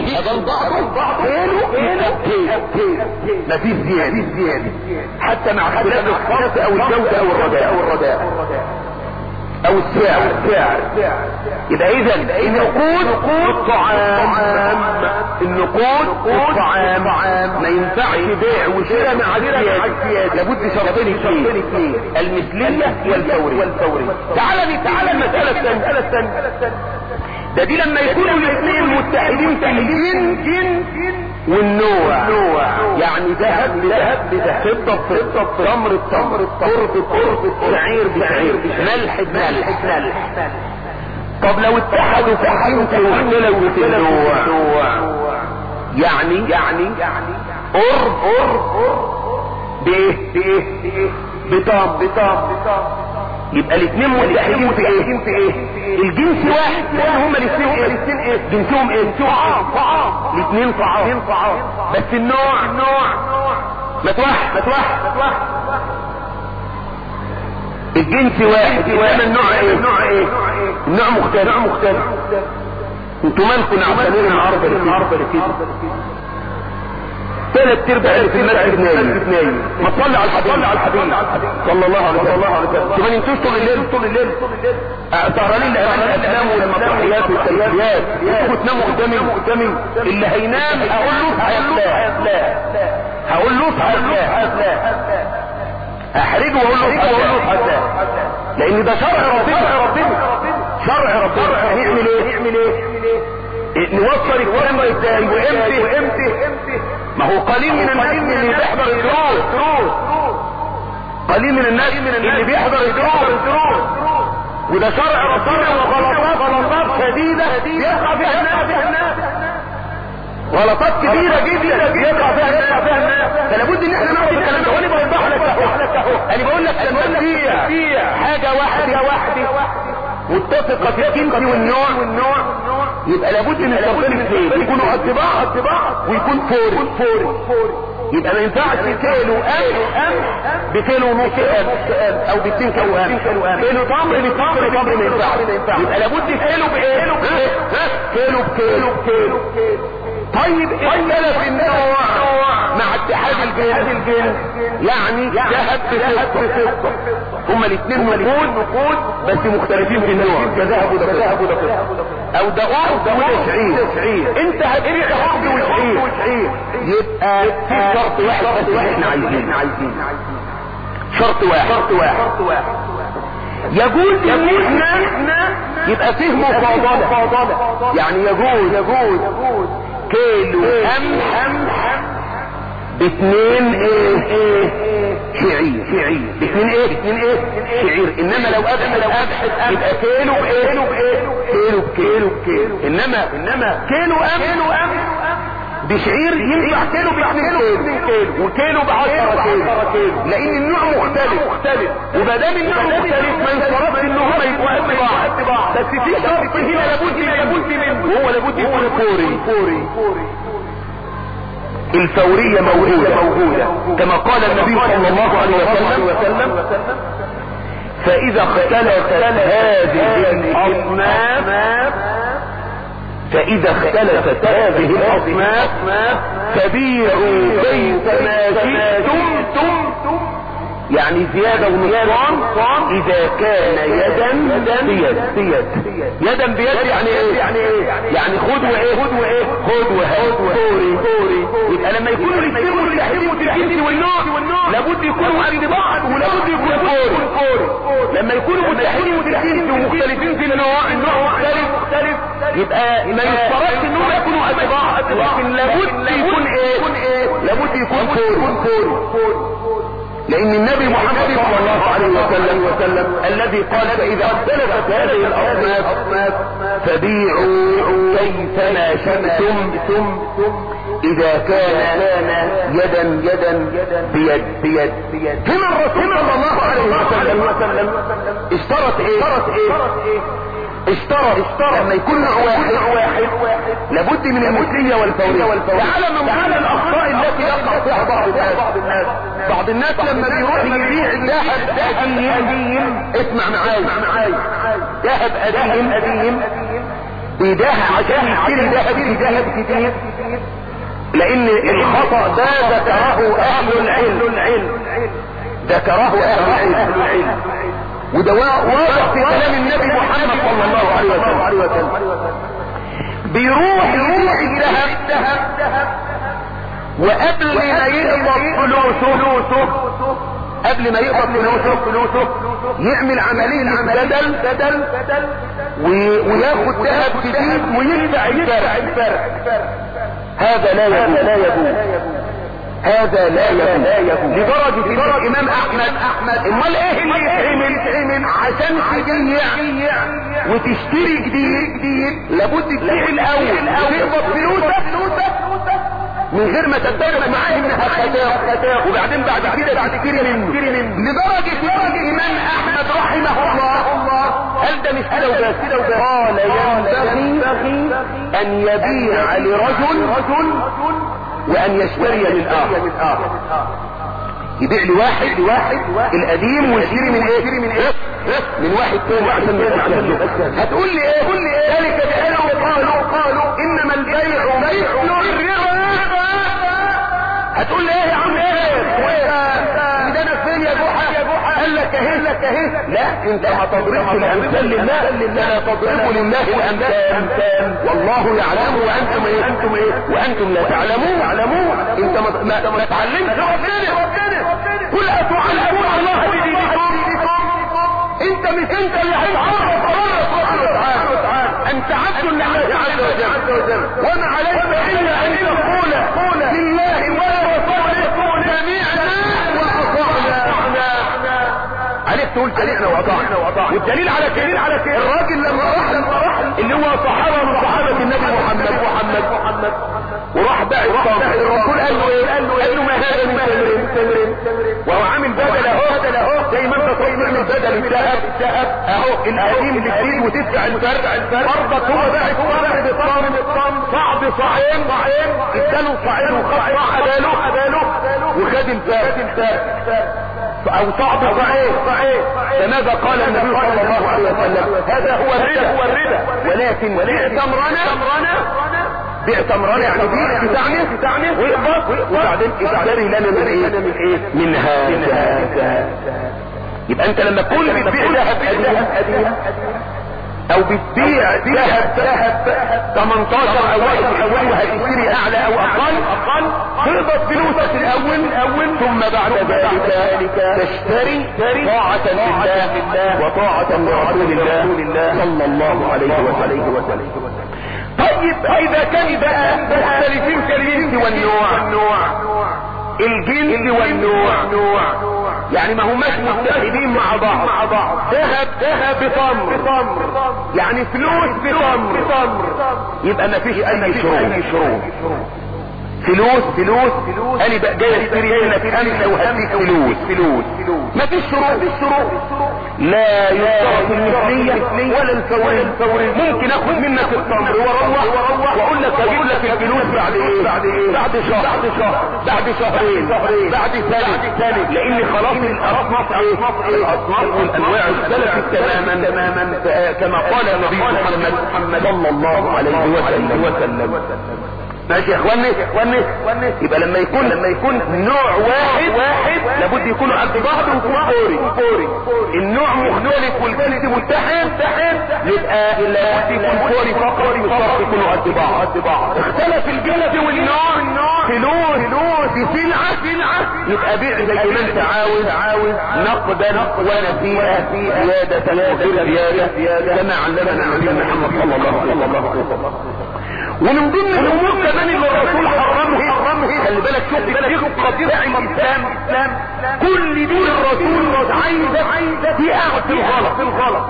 S5: ما فيش زيادة حتى مع اختلاف الصرف او الجودة او الرداء او السعر يبقى اذا النقود الطعام النقود الطعام ما ينفعش بيع وشراء مع زيادة لابد شرطين اثنين المثلية والفورية تعال تعال المسألة الثانية ده دي لما يكونوا الاثنين متحدين في الجن والنوع يعني ذهب بذهب بذهب فضة بفضة تمر بتمر قرب بقرب شعير بشعير ملح بملح ملح طب لو اتحدوا في حيوتي واختلفوا في النوع يعني يعني قرب قرب بايه بايه بطام بطام يبقى الاثنين متحدين في ايه في ايه الجنس واحد لان هما الاثنين ايه الاثنين ايه جنسهم ايه طعام طعام الاثنين طعام طعام بس النوع النوع ما توحد ما توحد ما توحد الجنس واحد انما النوع ايه النوع ايه النوع مختلف نوع مختلف انتوا مالكم نعبانين النهارده النهارده كده ثلاث ارباع في المسجد نايم ما تصلي على الحبيب صلى على الحبيب صلى الله عليه وسلم ما ننتوش طول الليل طول الليل سهرانين لأمان الافلام والمسرحيات والتمثيليات انتوا تناموا قدامي قدامي اللي هينام هقول له هيفلاه هقول له هيفلاه احرجه واقول له هيفلاه لان ده شرع ربنا شرع ربنا هنعمل ايه نعمل ايه نوصل الكلام ده ازاي وامتى وامتى ما هو قليل من الناس اللي بيحضر الدروس قليل من الناس اللي بيحضر الدروس وده شرع ربنا وغلطات غلطات شديدة يقع فيها الناس غلطات كبيرة جدا يقع فيها الناس فلا بد ان احنا نعرف الكلام ده وانا بوضح لك اهو انا بقول لك لما تبيع حاجة واحدة واحدة متفقة في الجنس والنوع والنوع يبقى لابد ان الشرطين الاثنين يكونوا قد بعض ويكون فوري فوري يبقى ما ينفعش كيلو ام بكيلو ونص ام او باتنين كيلو ام كيلو تمر بتمر تمر ما ينفعش يبقى لابد كيلو بايه كيلو بكيلو بكيلو طيب اختلف النوع مع اتحاد الجنس يعني ذهب بفضة هما الاثنين نقود بس مختلفين في النوع ده ذهب وده فضة او ده ارض وده شعير انت هتبيع ارض وشعير يبقى في شرط واحد بس اللي احنا عايزينه شرط واحد شرط واحد يجوز ان احنا يبقى فيه مفاضلة يعني يجوز يجوز كيلو قمح باثنين ايه ايه شعير شعير باثنين ايه باثنين ايه شعير انما لو قدح لو قدح يبقى كيلو بايه كيلو بايه كيلو بكيلو بكيلو انما انما كيلو قمح بشعير ينفع كيلو باثنين كيلو وكيلو بعشرة كيلو لان النوع مختلف مختلف وما دام النوع مختلف ما ينصرفش ان هم يبقوا قد بعض بس في شرط هنا لابد لابد منه وهو لابد يكون فوري فوري الفورية موجودة موجودة كما قال النبي صلى الله عليه وسلم فإذا اختلفت هذه الأصناف فإذا اختلفت هذه الأصناف فبيعوا كيف ما شئتم يعني زيادة ونقصان إذا كان يدا بيد بيد يدا بيد يعني ايه يعني ايه يعني خد وايه خد وايه خد وهات فوري فوري يبقى لما يكونوا الاثنين متحدين الجنس والنوع لابد يكونوا قد بعض ولابد يكون فوري لما يكونوا متحدين الجنس ومختلفين في النوع النوع مختلف مختلف يبقى ما يشترطش انهم يكونوا قد بعض لكن لابد يكون ايه لابد يكون فوري فوري لان النبي محمد صلى الله عليه وسلم وسلم الذي قال فاذا اختلفت هذه الاصناف فبيعوا كيفما شئتم اذا كان يدا يدا بيد بيد بيد هنا الرسول صلى الله عليه وسلم اشترط ايه اشترط ايه اشترط اشترط لما يكون نوع واحد واحد لابد من المثلية والفورية تعالى من ضمن الاخطاء التي يقع فيها بعض الناس بعض الناس لما بيروح يبيع ذهب قديم اسمع معاي ذهب قديم قديم بيداها عشان يشتري ذهب ذهب جديد لان الخطأ ده ذكره اهل العلم ذكره اهل العلم وده واضح في كلام النبي محمد صلى الله عليه وسلم بيروح يروح الذهب وقبل ما يقبض فلوسه قبل ما يقبض فلوسه فلوسه يعمل عملية بدل بدل وياخد ذهب جديد ويدفع الفرق هذا لا يجوز لا يجوز هذا لا يجوز لدرجة ان الامام احمد احمد امال ايه اللي يتعمل عشان تبيع وتشتري جديد جديد لابد تبيع الاول وتقبض فلوسك من غير ما تتفق معاه انها خطاء وبعدين بعد كده بعد كده منه لدرجة ان الامام احمد رحمه الله قال ده مش كده وبس قال ينبغي ان يبيع لرجل وان يشتري للاخر يبيع لواحد لواحد القديم ويشتري من ايه من ايه من واحد تاني عشان يستهلك هتقول لي ايه قول لي ايه ذلك بانه قالوا قالوا انما البيع مثل الربا هتقول لي ايه يا عم ايه ده انا فين يا جحا قال لك اهي لك اهي لا انت ما تضربش الامثال لله لا تضربوا لله الامثال والله يعلم وانتم ايه انتم ايه وانتم لا تعلمون تعلمون انت ما ما, ما تعلمت ربنا قل اتعلمون الله بدينكم انت مش انت اللي هتعرف الله سبحانه وتعالى انت عبد لله عز وجل وما عليك الا ان تقول لله ولرسوله سمعنا واطعنا عرفت تقول سمعنا وأطعنا والدليل على كده على كده الراجل لما راح اللي هو صحابة من صحابة النبي محمد محمد محمد وراح باع الصامت الرسول قال له ايه قال له ما هذا من تمرين وهو عامل بدل اهو بدل اهو زي ما انت تروح تعمل بدل الذهب الذهب اهو القديم بتزيد وتدفع الفرق برضك هو باع الصامت بالصامت صعب صاعين صاعين اداله صاعين وخد صاع اداله اداله وخد الفرق او صعب صحيح صحيح فماذا قال النبي صلى الله عليه وسلم هذا هو الربا هو الربا ولكن بيع تمرنا بيع تمرنا يعني بيع بتاعنا بتاعنا ويقبض وبعدين اشتري لنا من ايه من ايه من هذا يبقى انت لما تكون بتبيع ذهب قديم او بتبيع ذهب ذهب 18 او 21 وهتشتري اعلى او اقل اقل تقبض فلوسك الاول الاول ثم بعد ذلك تشتري طاعة لله وطاعة لرسول الله صلى الله عليه وسلم طيب اذا كان بقى مختلفين في الجنس والنوع الجنس والنوع يعني ما هماش متحدين مع بعض مع بعض ذهب ذهب بتمر بتمر يعني فلوس بتمر بتمر يبقى ما فيش اي شروط فلوس فلوس انا بقى جاي اشتري منك خمسه وهديك فلوس فلوس ما فيش شروط الشروط لا يشترط المثليه ولا الفوريه ممكن اخد منك التمر واروح واقول لك اجيب لك الفلوس بعد ايه بعد ايه بعد شهر بعد شهر بعد شهرين بعد سنه لان خلاص الاصناف ايه الاصناف والانواع اختلفت تماما تماما كما قال النبي محمد صلى الله عليه وسلم ماشي يا اخواني اخواني يبقى لما يكون لما يكون نوع واحد واحد لابد يكونوا قد بعض ويكون فوري فوري النوع مختلف والجنس متحد متحد يبقى لابد يكون فوري فقط وفقط يكونوا قد بعض قد بعض اختلف الجنس والنوع فلوس فلوس سلعة سلعة يبقى بيع زي ما انت عاوز عاوز نقدا ونسيئة زيادة وغير زيادة كما علمنا النبي محمد صلى الله عليه وسلم ومن ضمن الامور كمان اللي الرسول حرمه حرمه خلي بالك شوف دقة دفع الاسلام كل دين الرسول عايزة عايزة في اعطي الغلط الغلط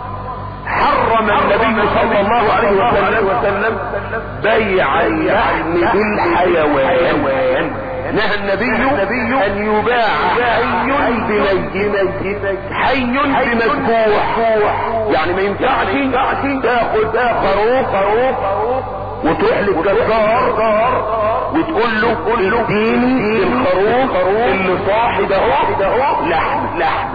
S5: حرم النبي صلى الله عليه وسلم بيع اللحم بالحيوان نهى النبي ان يباع حي بميت حي بمذبوح يعني ما ينفعش تاخد خروف خروف وتروح للجزار وتقول له قول له اديني الخروف اللي صاحب اهو لحم لحم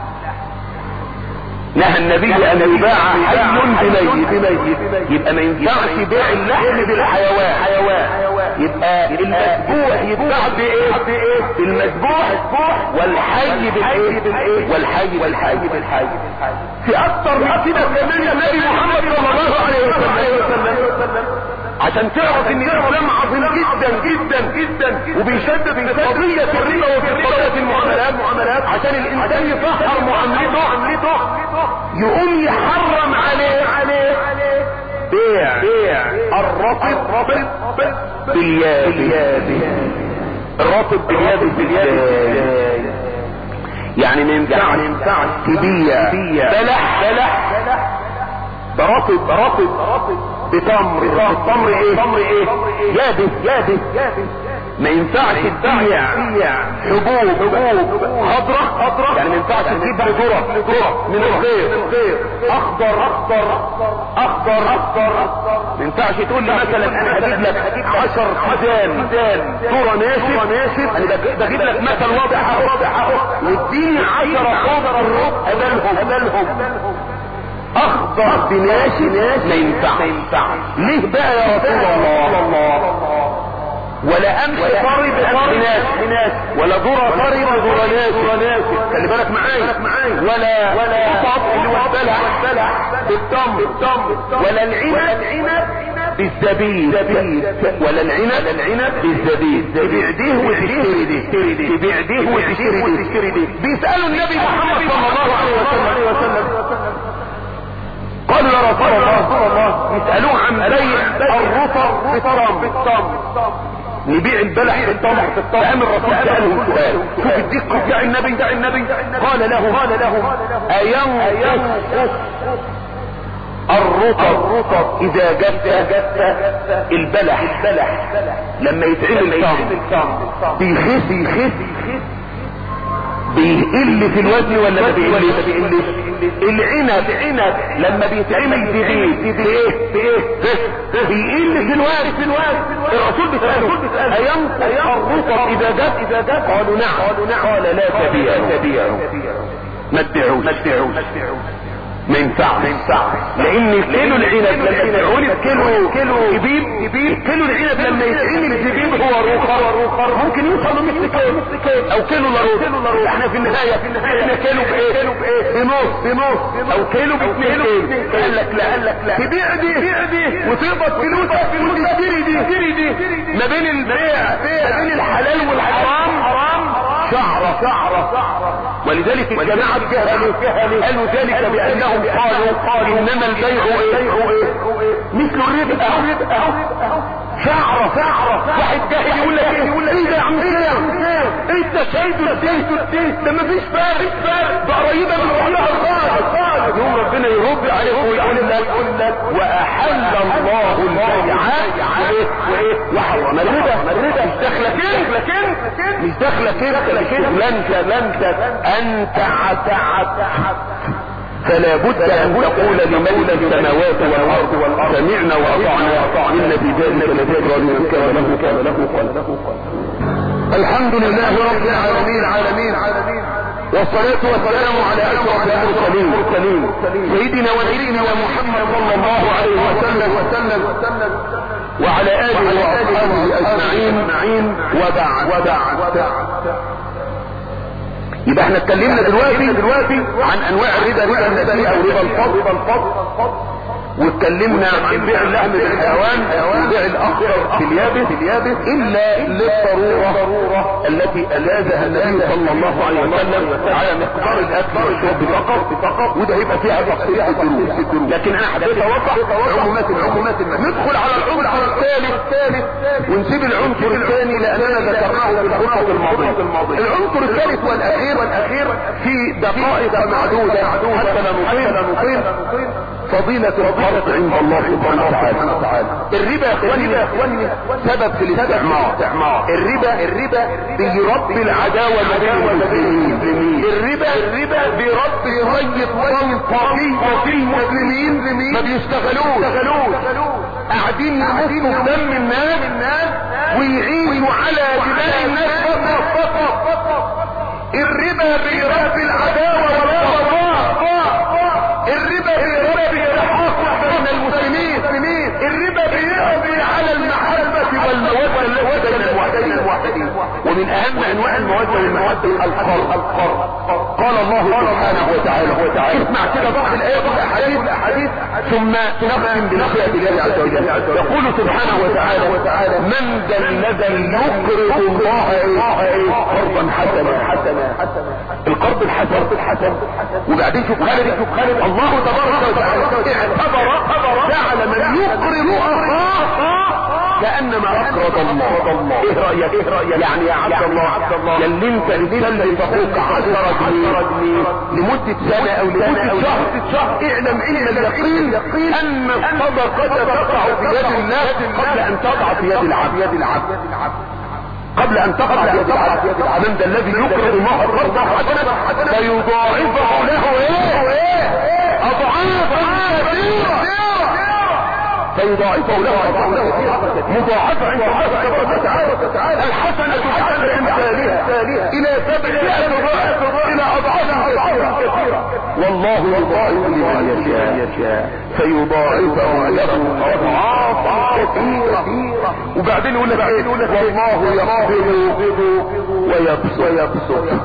S5: نهى النبي ان يباع حي بميت بميت يبقى ما ينفعش بيع اللحم بالحيوان حيوان يبقى المذبوح يتباع بايه بالمذبوح والحي بالايه والحي والحي بالحي في اكتر من كده كمان النبي محمد صلى الله عليه وسلم عشان تعرف ان الاسلام عظيم جدا جدا جدا وبيشدد في قضية الربا وفي قضية المعاملات عشان الانسان يطهر معاملته يقوم يحرم عليه عليه بيع بيع الرطب باليابس الرطب باليابس باليابس يعني ما ينفعش تبيع بلح بلح برطب برطب بتمر التمر ايه تمر ايه يابس يابس ما ينفعش تبيع حبوب حبوب خضرة خضرة يعني ما ينفعش تجيب ذرة ذرة من الغير اخضر اخضر اخضر اخضر ما ينفعش تقول لي مثلا انا هجيب لك 10 خزان ذرة ناشف ناشف انا بجيب لك مثل واضح اهو واضح اهو واديني 10 خضر الرب ابلهم ابلهم اخضر بناشف ما ينفع ليه بقى يا رسول الله ولا امشي ضارب ضارب ناس ولا ذرة ضارب ذرة ناس خلي بالك معايا ولا ولا قطط اللي هو البلح بالتمر ولا العنب بالزبيب ولا العنب العنب بالزبيب تبيع ديه وتشتري ديه تبيع ديه وتشتري ديه بيسألوا النبي محمد صلى الله عليه وسلم قالوا يا رسول الله يسألوه عن بيع الرطب بالتمر نبيع البلح في التمر في التمر فقام الرسول سأله سؤال شوف الدقة بتاع النبي بتاع النبي قال له قال له أينقص الرطب اذا جف البلح لما يتعمل تمر بيخس بيخس بيقل في الوزن ولا ما بيقلش العنب عنب لما بيتعمل بغيب بايه بايه بيقل في الوزن في الوزن الرسول بيساله اينقص الرطب اذا جف اذا جف قالوا نعم قالوا نعم قال لا تبيعوا تبيعوا ما تبيعوش ما تبيعوش ما ينفعش ما ينفعش لان كيلو العنب لما يتعمل كيلو كيلو زبيب زبيب كيلو العنب لما يتعمل زبيب هو روخر روخر ممكن يوصل ل نص كيلو او كيلو لاروخ احنا في النهايه في النهايه احنا كيلو بايه كيلو بايه بنص بنص او كيلو باثنين كيلو قال لك لا قال لك لا تبيع دي تبيع دي وتقبض فلوسك وتشتري دي تشتري دي ما بين البيع ما بين الحلال والحرام حرام شعرة شعرة ولذلك الجماعة جهلوا قالوا ذلك بأنهم قالوا قالوا إنما البيع إيه مثل الربا أهو شعرة شعرة واحد جاهل يقول لك ايه يقول لك ايه ده يا عم كام انت شايفه الدين ده مفيش فارق فارق ده قريبه من ربنا خالص يوم ربنا يرد عليه ويقول لك واحل الله البيع وايه وايه وحرم الربا مش داخله كده مش داخله كده لن لن انت عتعت فلا بد ان تقول لمولى السماوات والارض والارض سمعنا واطعنا ان في ذلك لذكرى لمن كان له كان له قلب الحمد لله رب العالمين العالمين والصلاة والسلام على أشرف المرسلين سيدنا ونبينا محمد صلى الله عليه وسلم وسلم وعلى آله وأصحابه أجمعين وبعد وبعد يبقى احنا اتكلمنا دلوقتي دلوقتي عن انواع الربا ربا النسيء او ربا الفضل ربا الفضل واتكلمنا عن بيع اللحم بالحيوان وبيع الاخضر في اليابس اليابس الا للضروره التي الاذها النبي صلى الله عليه وسلم على مقدار الاكل والشرب فقط فقط وده هيبقى فيها تفصيل في الدروس لكن انا حبيت اوضح عمومات عمومات ندخل على العنصر الثالث ونسيب العنصر الثاني لاننا ذكرناه في الخطوه الماضيه العنصر الثالث والاخير والاخير في دقائق معدوده حتى لا نطيل فضيلة الفرض عند الله سبحانه وتعالى الربا يا اخواني سبب في الاستعمار الربا الربا بيربي العداوة ما بين المسلمين الربا الربا بيربي ري الطنطا في المسلمين ما بيشتغلوش قاعدين يمصوا دم الناس ويعيشوا على دماء الناس فقط الربا بيربي العداوة والبغضاء الربا بيربي التحاقق بين المسلمين الربا بيقضي على المحبة والمودة التي بين الموحدين ومن اهم انواع المودة والمودة القرض قال الله سبحانه وتعالى اسمع كده بعض الايات والاحاديث ثم نختم بنصيحة الله عز وجل يقول سبحانه وتعالى من ذا الذي يقرض الله قرضا حسنا القرض الحسن وبعدين شوف خالد شوف خالد الله تبارك وتعالى اعتبر جعل من يقرض اخاه كانما اقرض الله ايه رايك ايه رايك يعني يا عبد الله عبد الله اللي انت تسلم اخوك 10 جنيه لمده سنه او لمده شهر اعلم علم اليقين ان الصدقه تقع في يد الله قبل ان تقع في يد العبد يد العبد قبل ان تقع في يد العبد من ذا الذي يقرض الله قرضا حسنا فيضاعفه له ايه اضعافا كثيره فيضاعفه له مضاعفة عند الله تبارك وتعالى الحسنة بعشر امثالها الى سبعمائة ضعف الى اضعاف كثيرة والله يضاعف لمن يشاء فيضاعفه له اضعافا كثيرة وبعدين يقول لك والله يقبض ويبسط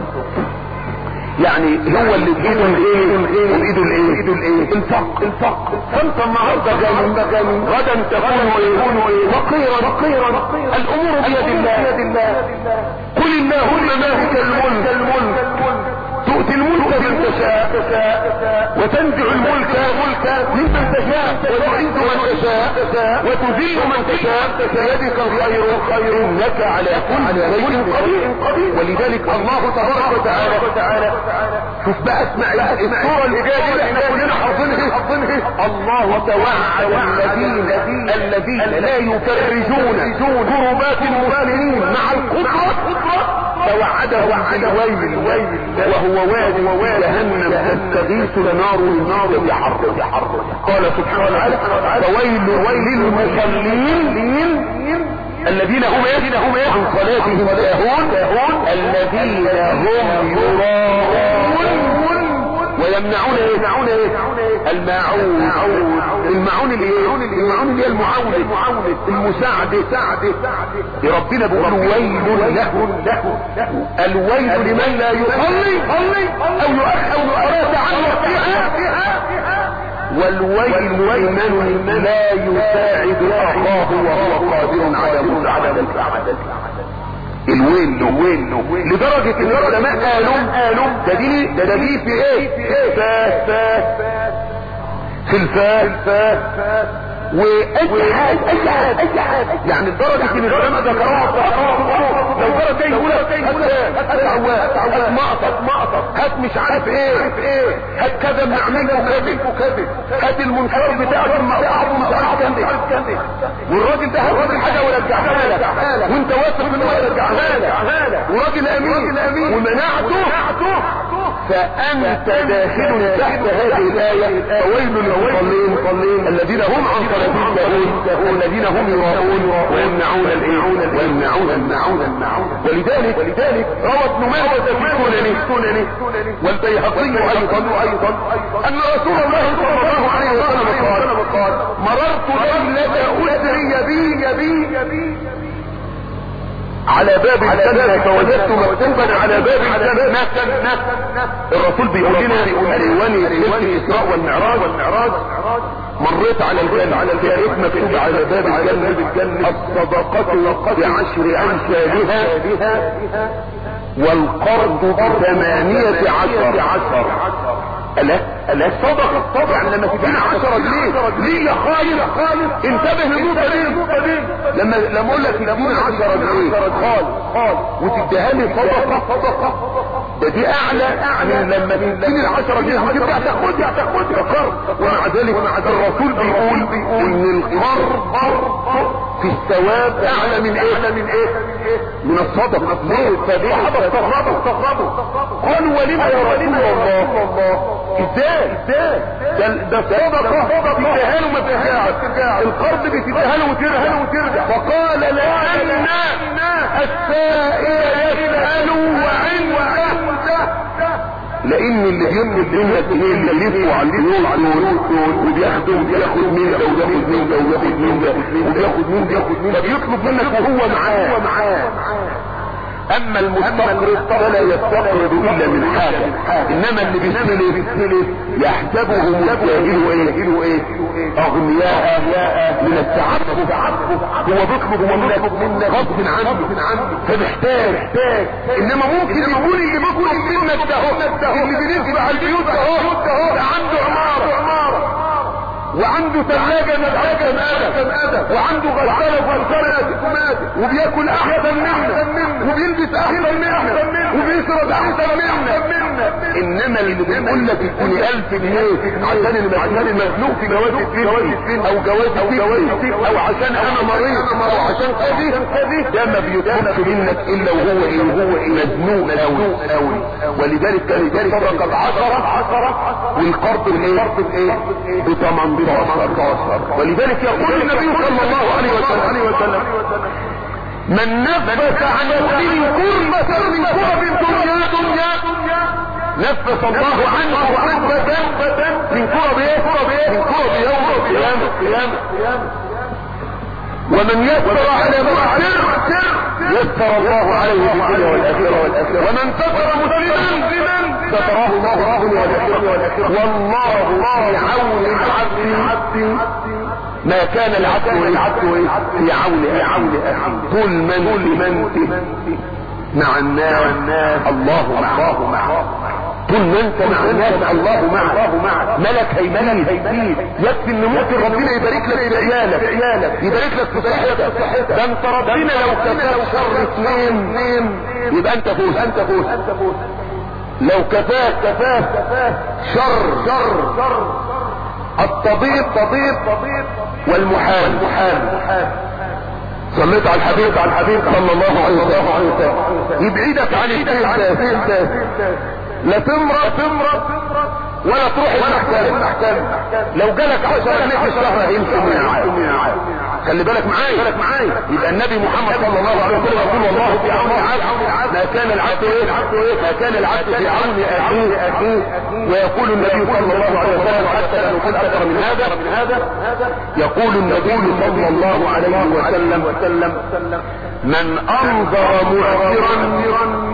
S5: يعني هو اللي بايده الايه وبايده الايه بايده الايه انفق انفق فانت النهارده غني غدا تكون ايه فقيرا فقيرا الامور بيد الله بيد الله قل اللهم مالك الملك تؤتي الملك من تشاء وتنزع الملك ملك ممن تشاء وتعز من تشاء تشاء وتذل من تشاء بيدك الخير الخير انك على كل شيء قدير ولذلك الله تبارك وتعالى شوف بقى اسمع الصورة اللي جايه دي احنا كلنا حافظينها الله توعد الذين الذين لا يفرجون كربات المسلمين مع القدرة توعدهم بالويل وهو واد جهنم تستغيث النار النار بحر قال سبحانه وتعالى فويل للمصلين الذين هم ايه عن صلاتهم ساهون الذين هم يراءون ويمنعون ايه يمنعون ايه الماعون الماعون اللي ايه الماعون اللي هي المعاونة المساعدة ربنا بيقول ويل له الويل لمن لا يصلي او يؤخر اراد عنه فيها والويل لمن لا يساعد اخاه وهو قادر على مساعدته الويل الويل لدرجة ان العلماء قالوا قالوا ده دي ده دي في ايه فا فا في الفا واي حاجة اي حاجة اي حاجة يعني لدرجة ان العلماء ذكروها لو جرى زي يقول هات عواد هات مقطط مقطط هات مش عارف ايه هات كذا من عملته كذب هات المنكر بتاعك المقطع ومش عارف كذب والراجل ده هات الحاجة ورجعها لك وانت واثق ان هو يرجعها لك وراجل امين ومنعته فانت داخل تحت هذه الايه فويل للمصلين الذين هم عن صلاتهم ساهون الذين هم يراءون ويمنعون الايه ويمنعون المعون ولذلك ولذلك روى ابن ماجه في سننه والبيهقي ايضا ايضا ان رسول الله صلى الله عليه وسلم قال مررت ليله اسري بي بي على باب الجنة فوجدت مكتوبا على باب الجنة الرسول بيقول لنا الواني في الاسراء والمعراج والمعراج مريت على الجنة على الجنة مكتوب على باب الجنة الصدقة بعشر امثالها والقرض بثمانية عشر عشر ألا ألا صدقة طبعا يعني لما تدينا عشرة جنيه ليه يا خالد خالد انتبه للنقطة دي النقطة دي لما لما اقول لك تدينا عشرة جنيه خالد خالد وتديها لي صدقة صدقة ده دي اعلى من لما تديني العشرة جنيه هترجع تاخدها تاخدها قرض ومع ذلك الرسول بيقول ان القرض في الثواب اعلى من ايه من ايه من الصدقة ليه فالصحابة استغربوا استغربوا قالوا ولما يا رسول الله ازاي ازاي ده ده صدقة بتديها له ما بترجع القرض بتديها له وترجع وترجع فقال لان السائل يسأل وعنده لان اللي بيملك منك ايه اللي يلفوا على البيوت دول وبياخدوا بياخد من ده وبياخد من ده وبياخد من ده وبياخد من ده وبياخد من ده فبيطلب منك وهو معاه اما المستقرض فلا يستقرض الا من حاجة انما اللي بيستلف يحسبه مستاهل ايه ايه اغنياء من التعفف هو بيطلب منك غصب عنه فمحتاج انما ممكن يقول اللي بيطلب منك ده اللي بيلف على البيوت ده عنده عمارة وعنده ثلاجة مدعكة أدب وعنده غسالة وغسالة وبياكل أحسن منا وبيلبس أحسن منا وبيشرب أحسن منا إنما اللي بيقول لك اديني 1000 جنيه عشان عشان المزنوق في جواز الدين أو جواز الدين أو عشان أنا مريض أو عشان كذي ده ما بيطلبش منك إلا وهو إيه وهو إيه مزنوق أوي أوي ولذلك كان ذلك صدق العشرة والقرض الإيه ب 18 ولذلك يقول النبي صلى الله عليه وسلم من نفس عن مسلم كربة من كرب الدنيا نفس الله عنه كربة من كرب ايه من كرب يوم القيامة ومن يسر على مؤثر يسر الله عليه في الدنيا والاخره ومن ستر مسلما ستراه الله في الدنيا والاخره والله في عون العبد ما كان العبد العبد في عون عون اخيه طول من من مع الناس الله معه طول ما انت مع الناس الله معك ملك هيمين يكفي ان ممكن ربنا يبارك لك في عيالك يبارك لك في صحتك ده انت ربنا لو كفاك شر اثنين يبقى انت فوز انت فوز لو كفاك كفاك شر شر الطبيب طبيب والمحال صليت على الحبيب على الحبيب صلى الله عليه وسلم يبعدك عن السيد لا تمرض تمرض ولا تروح المحكمة لو جالك عشرة جنيه في الشهر هيمشي من خلي بالك معايا بالك معايا يبقى النبي محمد صلى الله عليه وسلم يقول والله في عون العبد ما كان العبد ايه ما كان العبد في عون اخيه اخيه ويقول النبي صلى الله عليه وسلم حتى لو كنت اكثر من هذا من هذا يقول النبي صلى الله عليه وسلم وسلم من انظر معذرا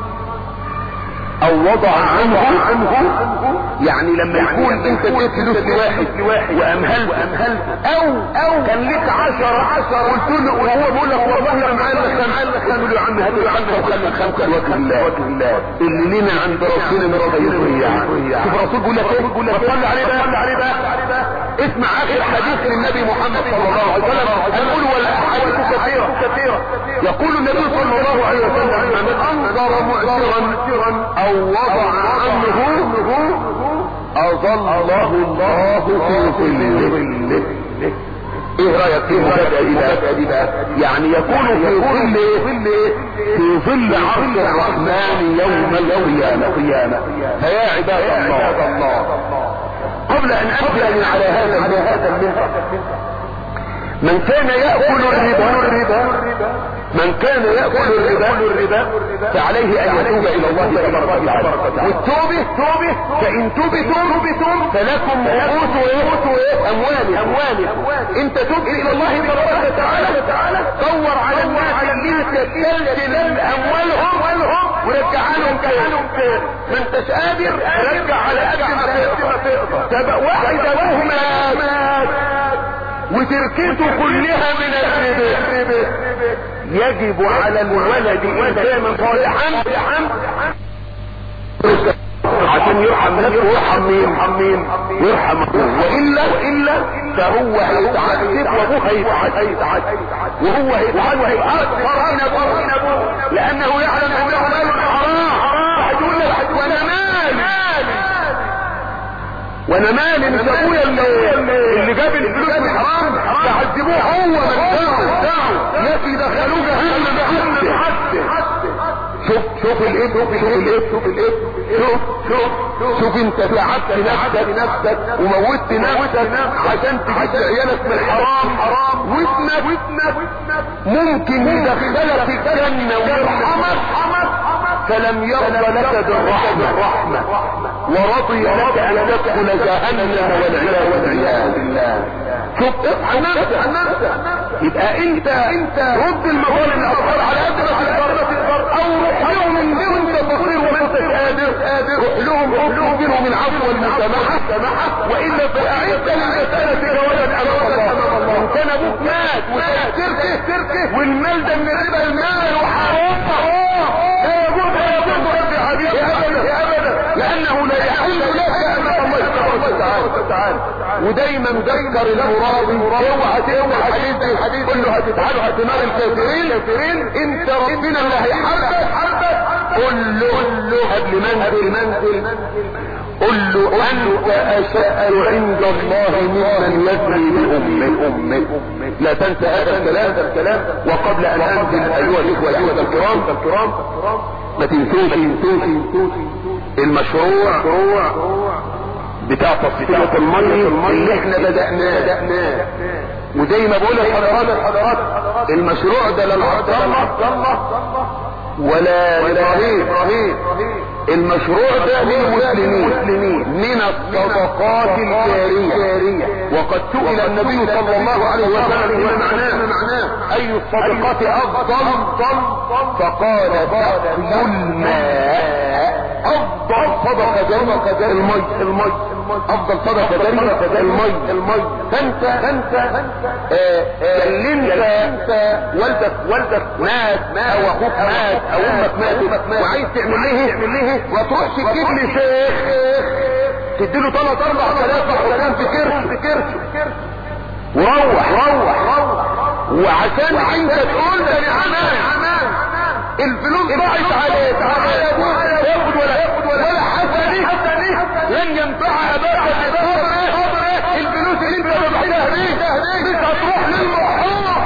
S5: او وضع عنه عنه يعني لما يكون انت اديت فلوس لواحد وامهلت امهلت او او كان لك عشر عشر قلت له وهو بيقول لك والله انا معايا خمسه تقول له يا عم هات له عشرة وخلي خمسه لوجه الله اللي لنا عند ربنا من خير يعني شوف الرسول بيقول لك ايه بيقول لك صلي عليه بقى صلي عليه بقى اسمع اخر حديث للنبي محمد صلى الله عليه وسلم يقول والاحاديث كثيره كثيره يقول النبي صلى الله عليه وسلم من انظر معذرا او وضع عنه اظله الله في ظله ايه رايك في المفاجأة دي بقى يعني يكون في ظل في ظل عرش الرحمن يوم القيامة فيا عباد الله قبل ان ابدا من على هذا المنبر من كان يأكل الربا من كان يأكل الربا فعليه ان يتوب الى الله تبارك وتعالى والتوبة توبة فان تبتم فلكم رؤوس ايه اموال اموال انت تبت الى الله تبارك وتعالى دور على الناس اللي تستلزم اموالهم ورجعها لهم خير ما انتش قادر رجع على قد ما تقدر واحد ابوه مات وتركته كلها من الربا يجب على الولد ان كان صالحا عشان يرحم نفسه ويرحم مين يرحم والا والا فهو هيتعذب وابوه هيتعذب وهو هيتعذب اكثر من ابوه لانه يعلم انه مال حرام هيقول لك وانا مال وانا مالي مش ابويا اللي, اللي جاب الفلوس من حرام تعذبوه هو من دعوه يا اخي دخلوه جهنم حتى شوف شوف الايه شوف الايه شوف الايه شوف شوف شوف انت تعبت نفسك نفسك وموتت نفسك عشان تجيب عيالك من الحرام حرام واسمك واسمك ممكن يدخلك الجنة ويرحمك فلم يرضى لك بالرحمة ورضي لك ان تدخل جهنم والعياذ بالله شوف اصحى نفسك يبقى انت انت رد المظالم الاطفال على قد ما تقدر او روح لهم ان انت بصير وانت قادر قادر روح لهم روح لهم منهم العفو والمسامحه والا فاعدت للمساله جوازا امام الله ان كان ابوك مات وتركه تركه والمال ده من الربا المال وحرام لا يجوز لا يجوز رب حبيبي ابدا لانه لا يحل لك امام الله سبحانه وتعالى ودايما ذكر المرابي اوعى اوعى حديث الحديث قل له هتتعالوا هتمار الكافرين الكافرين انت ربنا اللي هيحاربك قل له قل له قبل منزل منزل قل له انت اشد عند الله ممن يدري بامك لا تنسى هذا الكلام الكلام وقبل ان انزل ايها الاخوه الاخوه الكرام الكرام ما تنسوش تنسوش المشروع بتاع تصفية المية اللي احنا بدأناه وزي ما بقول لحضرات المشروع ده لا لعبد الله ولا ابراهيم المشروع ده للمسلمين من الصدقات الجارية وقد سئل النبي صلى الله عليه وسلم فيما معناه اي الصدقات افضل فقال بذل الماء افضل صدقه جاريه المي المي افضل صدقه جاريه المي المي فانت فانت كلمت والدك والدك مات او اخوك مات او امك ماتت وعايز تعمل ليه تعمل ليه وتروح تجيب لي شيخ تديله ثلاث اربع ثلاث حكام في كرش في كرش وروح روح روح وعشان انت تقول ده يا عمان الفلوس ضاعت عليك على ابوك ياخد ولا ياخد ولا ولا حتى ليه لن ينفع اباك بصبره الفلوس اللي انت بتحتاجها دي مش هتروح للمحروم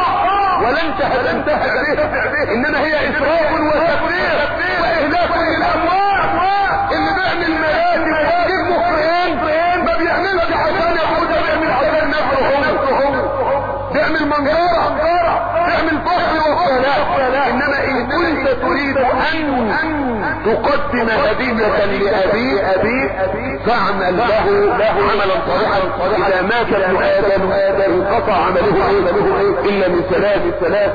S5: ولن تهتدي به انما هي اسراف وتفريط واهلاك للاموال اللي بيعمل مراتب ويجيب مخرين ما بيعملش عشان ياخد بيعمل عشان نفسه هو بيعمل منظره بيعمل فخر وفلاح انما ان كنت تريد ان تقدم هدية لأبيك أبيك فاعمل له له عملا صالحا إذا مات ابن آدم انقطع عمله إيه إلا من ثلاث ثلاث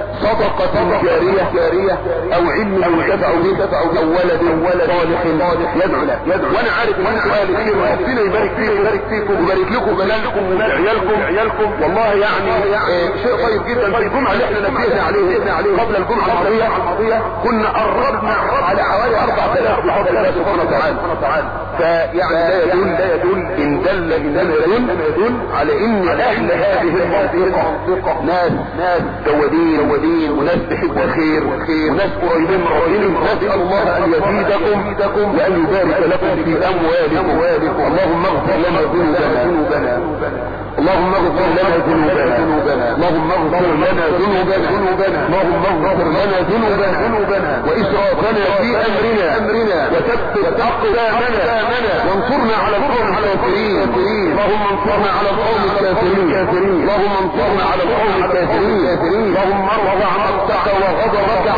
S5: صدقة جارية جارية أو علم ينتفع به أو ولد ولد صالح يدعو له يدعو وأنا عارف إن سؤال كثير وربنا يبارك فيكم يبارك فيكم ويبارك لكم بلادكم وعيالكم عيالكم والله يعني شيء طيب جدا في الجمعة اللي احنا نبهنا عليه عليه قبل الجمعة الماضية كنا قربنا على حوالي 4000 بفضل الله سبحانه وتعالى فيعني لا يدل لا يدل ان دل انما يدل يدل على ان اهل هذه المنطقه ناس ناس جوادين جوادين وناس بحب الخير والخير وناس قريبين من ربنا نسال الله ان يزيدكم وان يبارك لكم في اموالكم اللهم اغفر لنا ذنوبنا اللهم اغفر لنا ذنوبنا اللهم اغفر لنا ذنوبنا اللهم اغفر لنا ذنوبنا واسرافنا في امرنا امرنا وثبت اقدامنا وانصرنا على القوم الكافرين اللهم انصرنا على القوم الكافرين اللهم انصرنا على القوم الكافرين اللهم ارفع مقتك وغضبك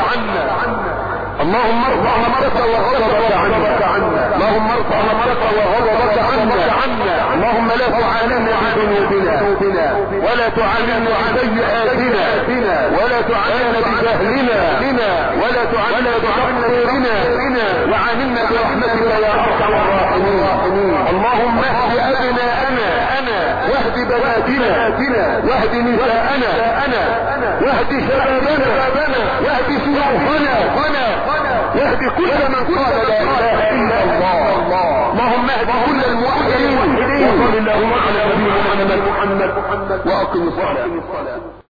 S5: عنا اللهم ارفع مقتك وغضبك عنا اللهم ارفع مقتك وغضبك عنا اللهم لا تعاملنا بذنوبنا ولا تعاملنا بسيئاتنا ولا تعاملنا بجهلنا ولا تعاملنا بتقصيرنا وعاملنا برحمتك يا ارحم الراحمين اللهم اهد ابناءنا واهد بناتنا واهد نساءنا واهد شبابنا واهد شيوخنا واهد كل من قال لا اله الا الله اللهم اهد كل الموحدين وصل اللهم على نبينا محمد واقم الصلاه